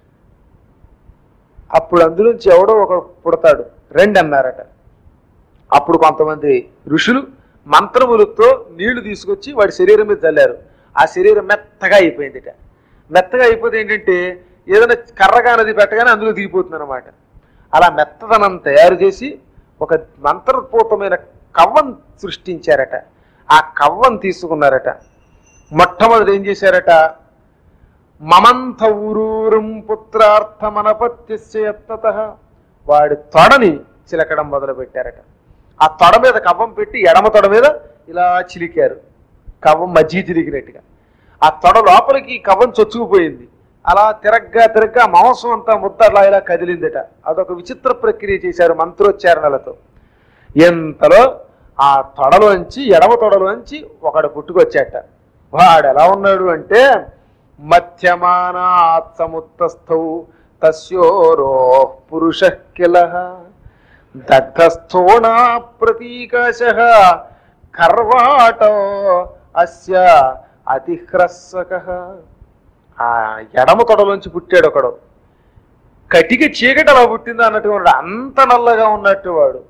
అప్పుడు అందులోంచి ఎవడో ఒక పుడతాడు రెండు అన్నారట అప్పుడు కొంతమంది ఋషులు మంత్రములతో నీళ్లు తీసుకొచ్చి వాడి శరీరం మీద చల్లారు ఆ శరీరం మెత్తగా అయిపోయిందిట మెత్తగా అయిపోతే ఏంటంటే ఏదైనా కర్రగా నది పెట్టగానే అందులో దిగిపోతుంది అనమాట అలా మెత్తదనం తయారు చేసి ఒక మంత్రపూతమైన కవ్వం సృష్టించారట ఆ కవ్వం తీసుకున్నారట మొట్టమొదటి ఏం చేశారట మమంత ఊరూరం పుత్రార్థమనపత్యత వాడి తొడని చిలకడం మొదలు పెట్టారట ఆ తొడ మీద కవ్వం పెట్టి ఎడమ తొడ మీద ఇలా చిలికారు కవ్వం మజ్జి చిలికినట్టుగా ఆ తొడ లోపలికి ఈ కవ్వం చొచ్చుకుపోయింది అలా తిరగ్గా తిరగ్గా మాంసం అంతా ముద్ద అలా ఇలా కదిలిందట అదొక విచిత్ర ప్రక్రియ చేశారు మంత్రోచ్చారణలతో ఎంతలో ఆ తొడలోంచి ఎడమ తొడలోంచి ఒకడు పుట్టుకొచ్చాట వాడు ఎలా ఉన్నాడు అంటే మధ్యమానాత్ సముత్తస్థౌ తస్యోరో పురుష కిల దగ్ధస్థోణా ప్రతీకాశ కర్వాటో అస్య అతిహ్రస్సక ఆ ఎడమ తొడలోంచి పుట్టాడు ఒకడు కటిక చీకటి అలా పుట్టిందా అన్నట్టుగా ఉన్నాడు అంత నల్లగా ఉన్నట్టు వాడు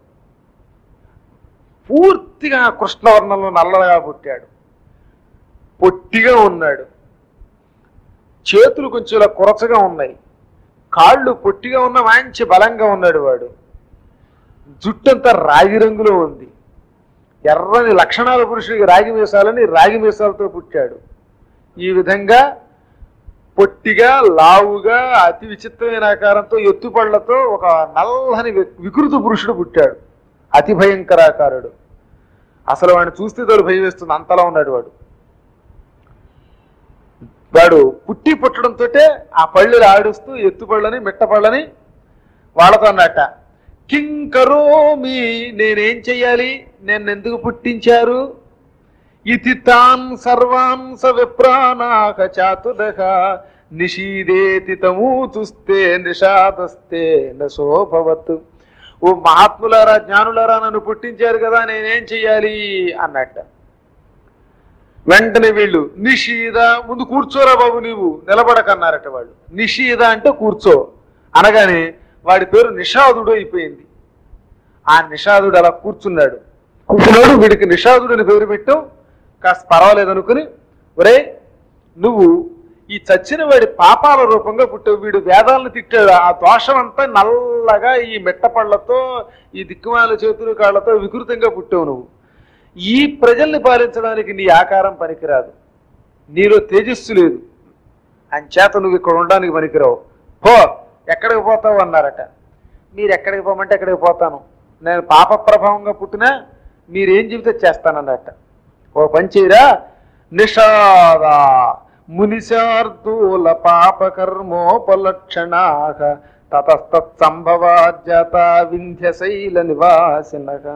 పూర్తిగా కృష్ణవర్ణంలో నల్లగా పుట్టాడు పొట్టిగా ఉన్నాడు చేతులు కొంచెం ఇలా కురచగా ఉన్నాయి కాళ్ళు పొట్టిగా ఉన్న మంచి బలంగా ఉన్నాడు వాడు జుట్టంతా రాగి రంగులో ఉంది ఎర్రని లక్షణాల పురుషుడికి రాగి మీసాలని రాగి మీసాలతో పుట్టాడు ఈ విధంగా పొట్టిగా లావుగా అతి విచిత్రమైన ఆకారంతో ఎత్తుపళ్లతో ఒక నల్లని వి- వికృత పురుషుడు పుట్టాడు అతి భయంకరాకారుడు అసలు వాడిని చూస్తే తోడు భయం వేస్తుంది అంతలా ఉన్నాడు వాడు వాడు పుట్టి పుట్టడంతో ఆ పళ్ళు ఆడుస్తూ ఎత్తుపళ్ళని మిట్టపళ్ళని వాళ్ళతో అన్నట్ట కింకరోమి నేనేం చెయ్యాలి నేను ఎందుకు పుట్టించారు ఇతి తాన్ సర్వాన్ స విప్రానాక చాతుదక నిషీదేతి తమూతుస్తే నిషాదస్తే నశోభవత్ ఓ మహాత్ములారా జ్ఞానులారా నన్ను పుట్టించారు కదా నేనేం చెయ్యాలి అన్నట్ట వెంటనే వీళ్ళు నిషీద ముందు కూర్చోరా బాబు నీవు నిలబడకన్నారట వాళ్ళు నిషీద అంటే కూర్చో అనగానే వాడి పేరు నిషాదుడు అయిపోయింది ఆ నిషాదుడు అలా కూర్చున్నాడు కూర్చున్నాడు వీడికి నిషాదుడు అని పేరు పెట్టాం కాస్త పర్వాలేదు అనుకుని ఒరే నువ్వు ఈ చచ్చిన వాడి పాపాల రూపంగా పుట్టావు వీడు వేదాలను తిట్టాడు ఆ దోషం అంతా నల్లగా ఈ మెట్టపళ్ళతో ఈ దిక్కుమాల చేతులు కాళ్ళతో వికృతంగా పుట్టావు నువ్వు ఈ ప్రజల్ని పాలించడానికి నీ ఆకారం పనికిరాదు నీలో తేజస్సు లేదు అంచేత నువ్వు ఇక్కడ ఉండడానికి పనికిరావు పో ఎక్కడికి పోతావు అన్నారట మీరు ఎక్కడికి పోమంటే ఎక్కడికి పోతాను నేను పాప ప్రభావంగా పుట్టినా మీరేం చెబితే చేస్తానన్నట ఓ పని చేయరా నిషాద మునిశార్దూల పాపకర్మోపలక్షణాహ తతస్తత్ సంభవాజ్యత వింధ్యశైల నివాసినగా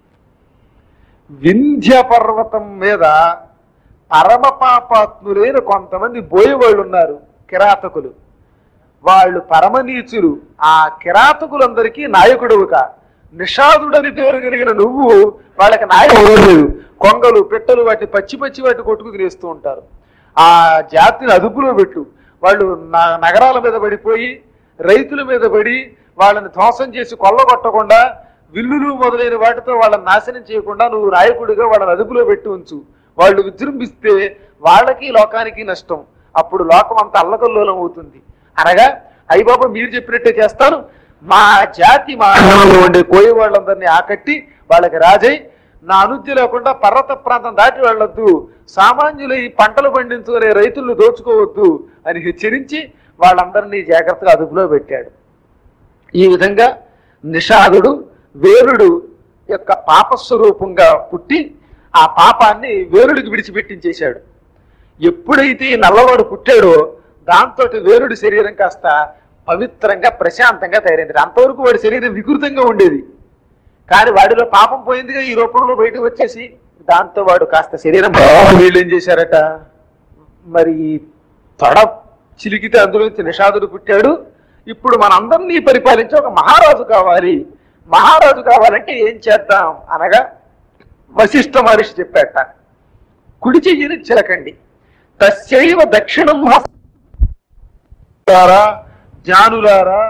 వింధ్య పర్వతం మీద పరమ పాపాత్ములైన కొంతమంది బోయేవాళ్ళు ఉన్నారు కిరాతకులు వాళ్ళు పరమనీచులు ఆ కిరాతకులందరికీ నాయకుడుగా నిషాదుడని పేరు కలిగిన నువ్వు వాళ్ళకి నాయకుడు లేదు కొంగలు పిట్టలు వాటి పచ్చి పచ్చి వాటి కొట్టుకు తినేస్తూ ఉంటారు ఆ జాతిని అదుపులో పెట్టు వాళ్ళు న- నగరాల మీద పడిపోయి రైతుల మీద పడి వాళ్ళని ధ్వంసం చేసి కొల్లగొట్టకుండా విల్లులు మొదలైన వాటితో వాళ్ళని నాశనం చేయకుండా నువ్వు నాయకుడిగా వాళ్ళని అదుపులో పెట్టి ఉంచు వాళ్ళు విజృంభిస్తే వాళ్ళకి లోకానికి నష్టం అప్పుడు లోకం అంత అల్లకల్లోలం అవుతుంది అనగా అయ్యబాబా మీరు చెప్పినట్టే చేస్తాను మా జాతి మా ఆంధ్రలో ఉండే కోయి వాళ్ళందరినీ ఆకట్టి వాళ్ళకి రాజై నా అనుజ్ఞ లేకుండా పర్వత ప్రాంతం దాటి వెళ్ళొద్దు సామాన్యులు ఈ పంటలు పండించుకునే రైతులను దోచుకోవద్దు అని హెచ్చరించి వాళ్ళందరినీ జాగ్రత్తగా అదుపులో పెట్టాడు ఈ విధంగా నిషాదుడు వేరుడు యొక్క పాపస్వరూపంగా పుట్టి ఆ పాపాన్ని వేరుడికి విడిచిపెట్టించేశాడు ఎప్పుడైతే ఈ నల్లవాడు పుట్టాడో దాంతో వేరుడి శరీరం కాస్త పవిత్రంగా ప్రశాంతంగా తయారైంది అంతవరకు వాడి శరీరం వికృతంగా ఉండేది కానీ వాడిలో పాపం పోయిందిగా ఈ రూపంలో బయటకు వచ్చేసి దాంతో వాడు కాస్త శరీరం వీళ్ళు ఏం చేశారట మరి ఈ తొడ చిలికితే అందులోంచి నిషాదుడు పుట్టాడు ఇప్పుడు మనందరినీ పరిపాలించే ఒక మహారాజు కావాలి మహారాజు కావాలంటే ఏం చేద్దాం అనగా వశిష్ఠ మహర్షి చెప్పాట కుడి చెయ్యని చిలకండి తస్యైవ దక్షిణం హస్తారా, జ్ఞానులారా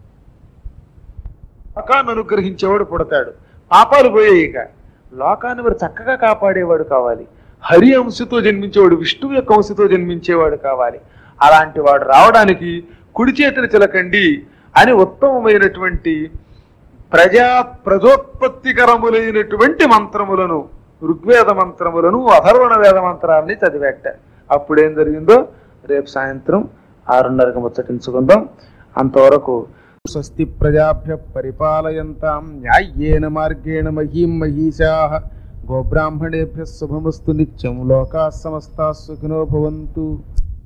లోకాన్ని అనుగ్రహించేవాడు పుడతాడు పాపాలు పోయాయి ఇక లోకాన్ని మరి చక్కగా కాపాడేవాడు కావాలి హరి అంశతో జన్మించేవాడు విష్ణువు యొక్క అంశతో జన్మించేవాడు కావాలి అలాంటి వాడు రావడానికి కుడి చేతిని చిలకండి అని ఉత్తమమైనటువంటి ప్రజా ప్రజోత్పత్తికరములైనటువంటి మంత్రములను ఋగ్వేద మంత్రములను అధర్వణ వేద మంత్రాన్ని చదివేట అప్పుడేం జరిగిందో రేపు సాయంత్రం ఆరున్నరకు ముచ్చటించుకుందాం అంతవరకు స్వస్తి ప్రజాభ్య పరిపాలయంతాం న్యాయ్యేన మార్గేణ మహీం మహీషా గోబ్రాహ్మణేభ్య శుభమస్తు నిత్యం లోకా సమస్తా సుఖినో భవంతు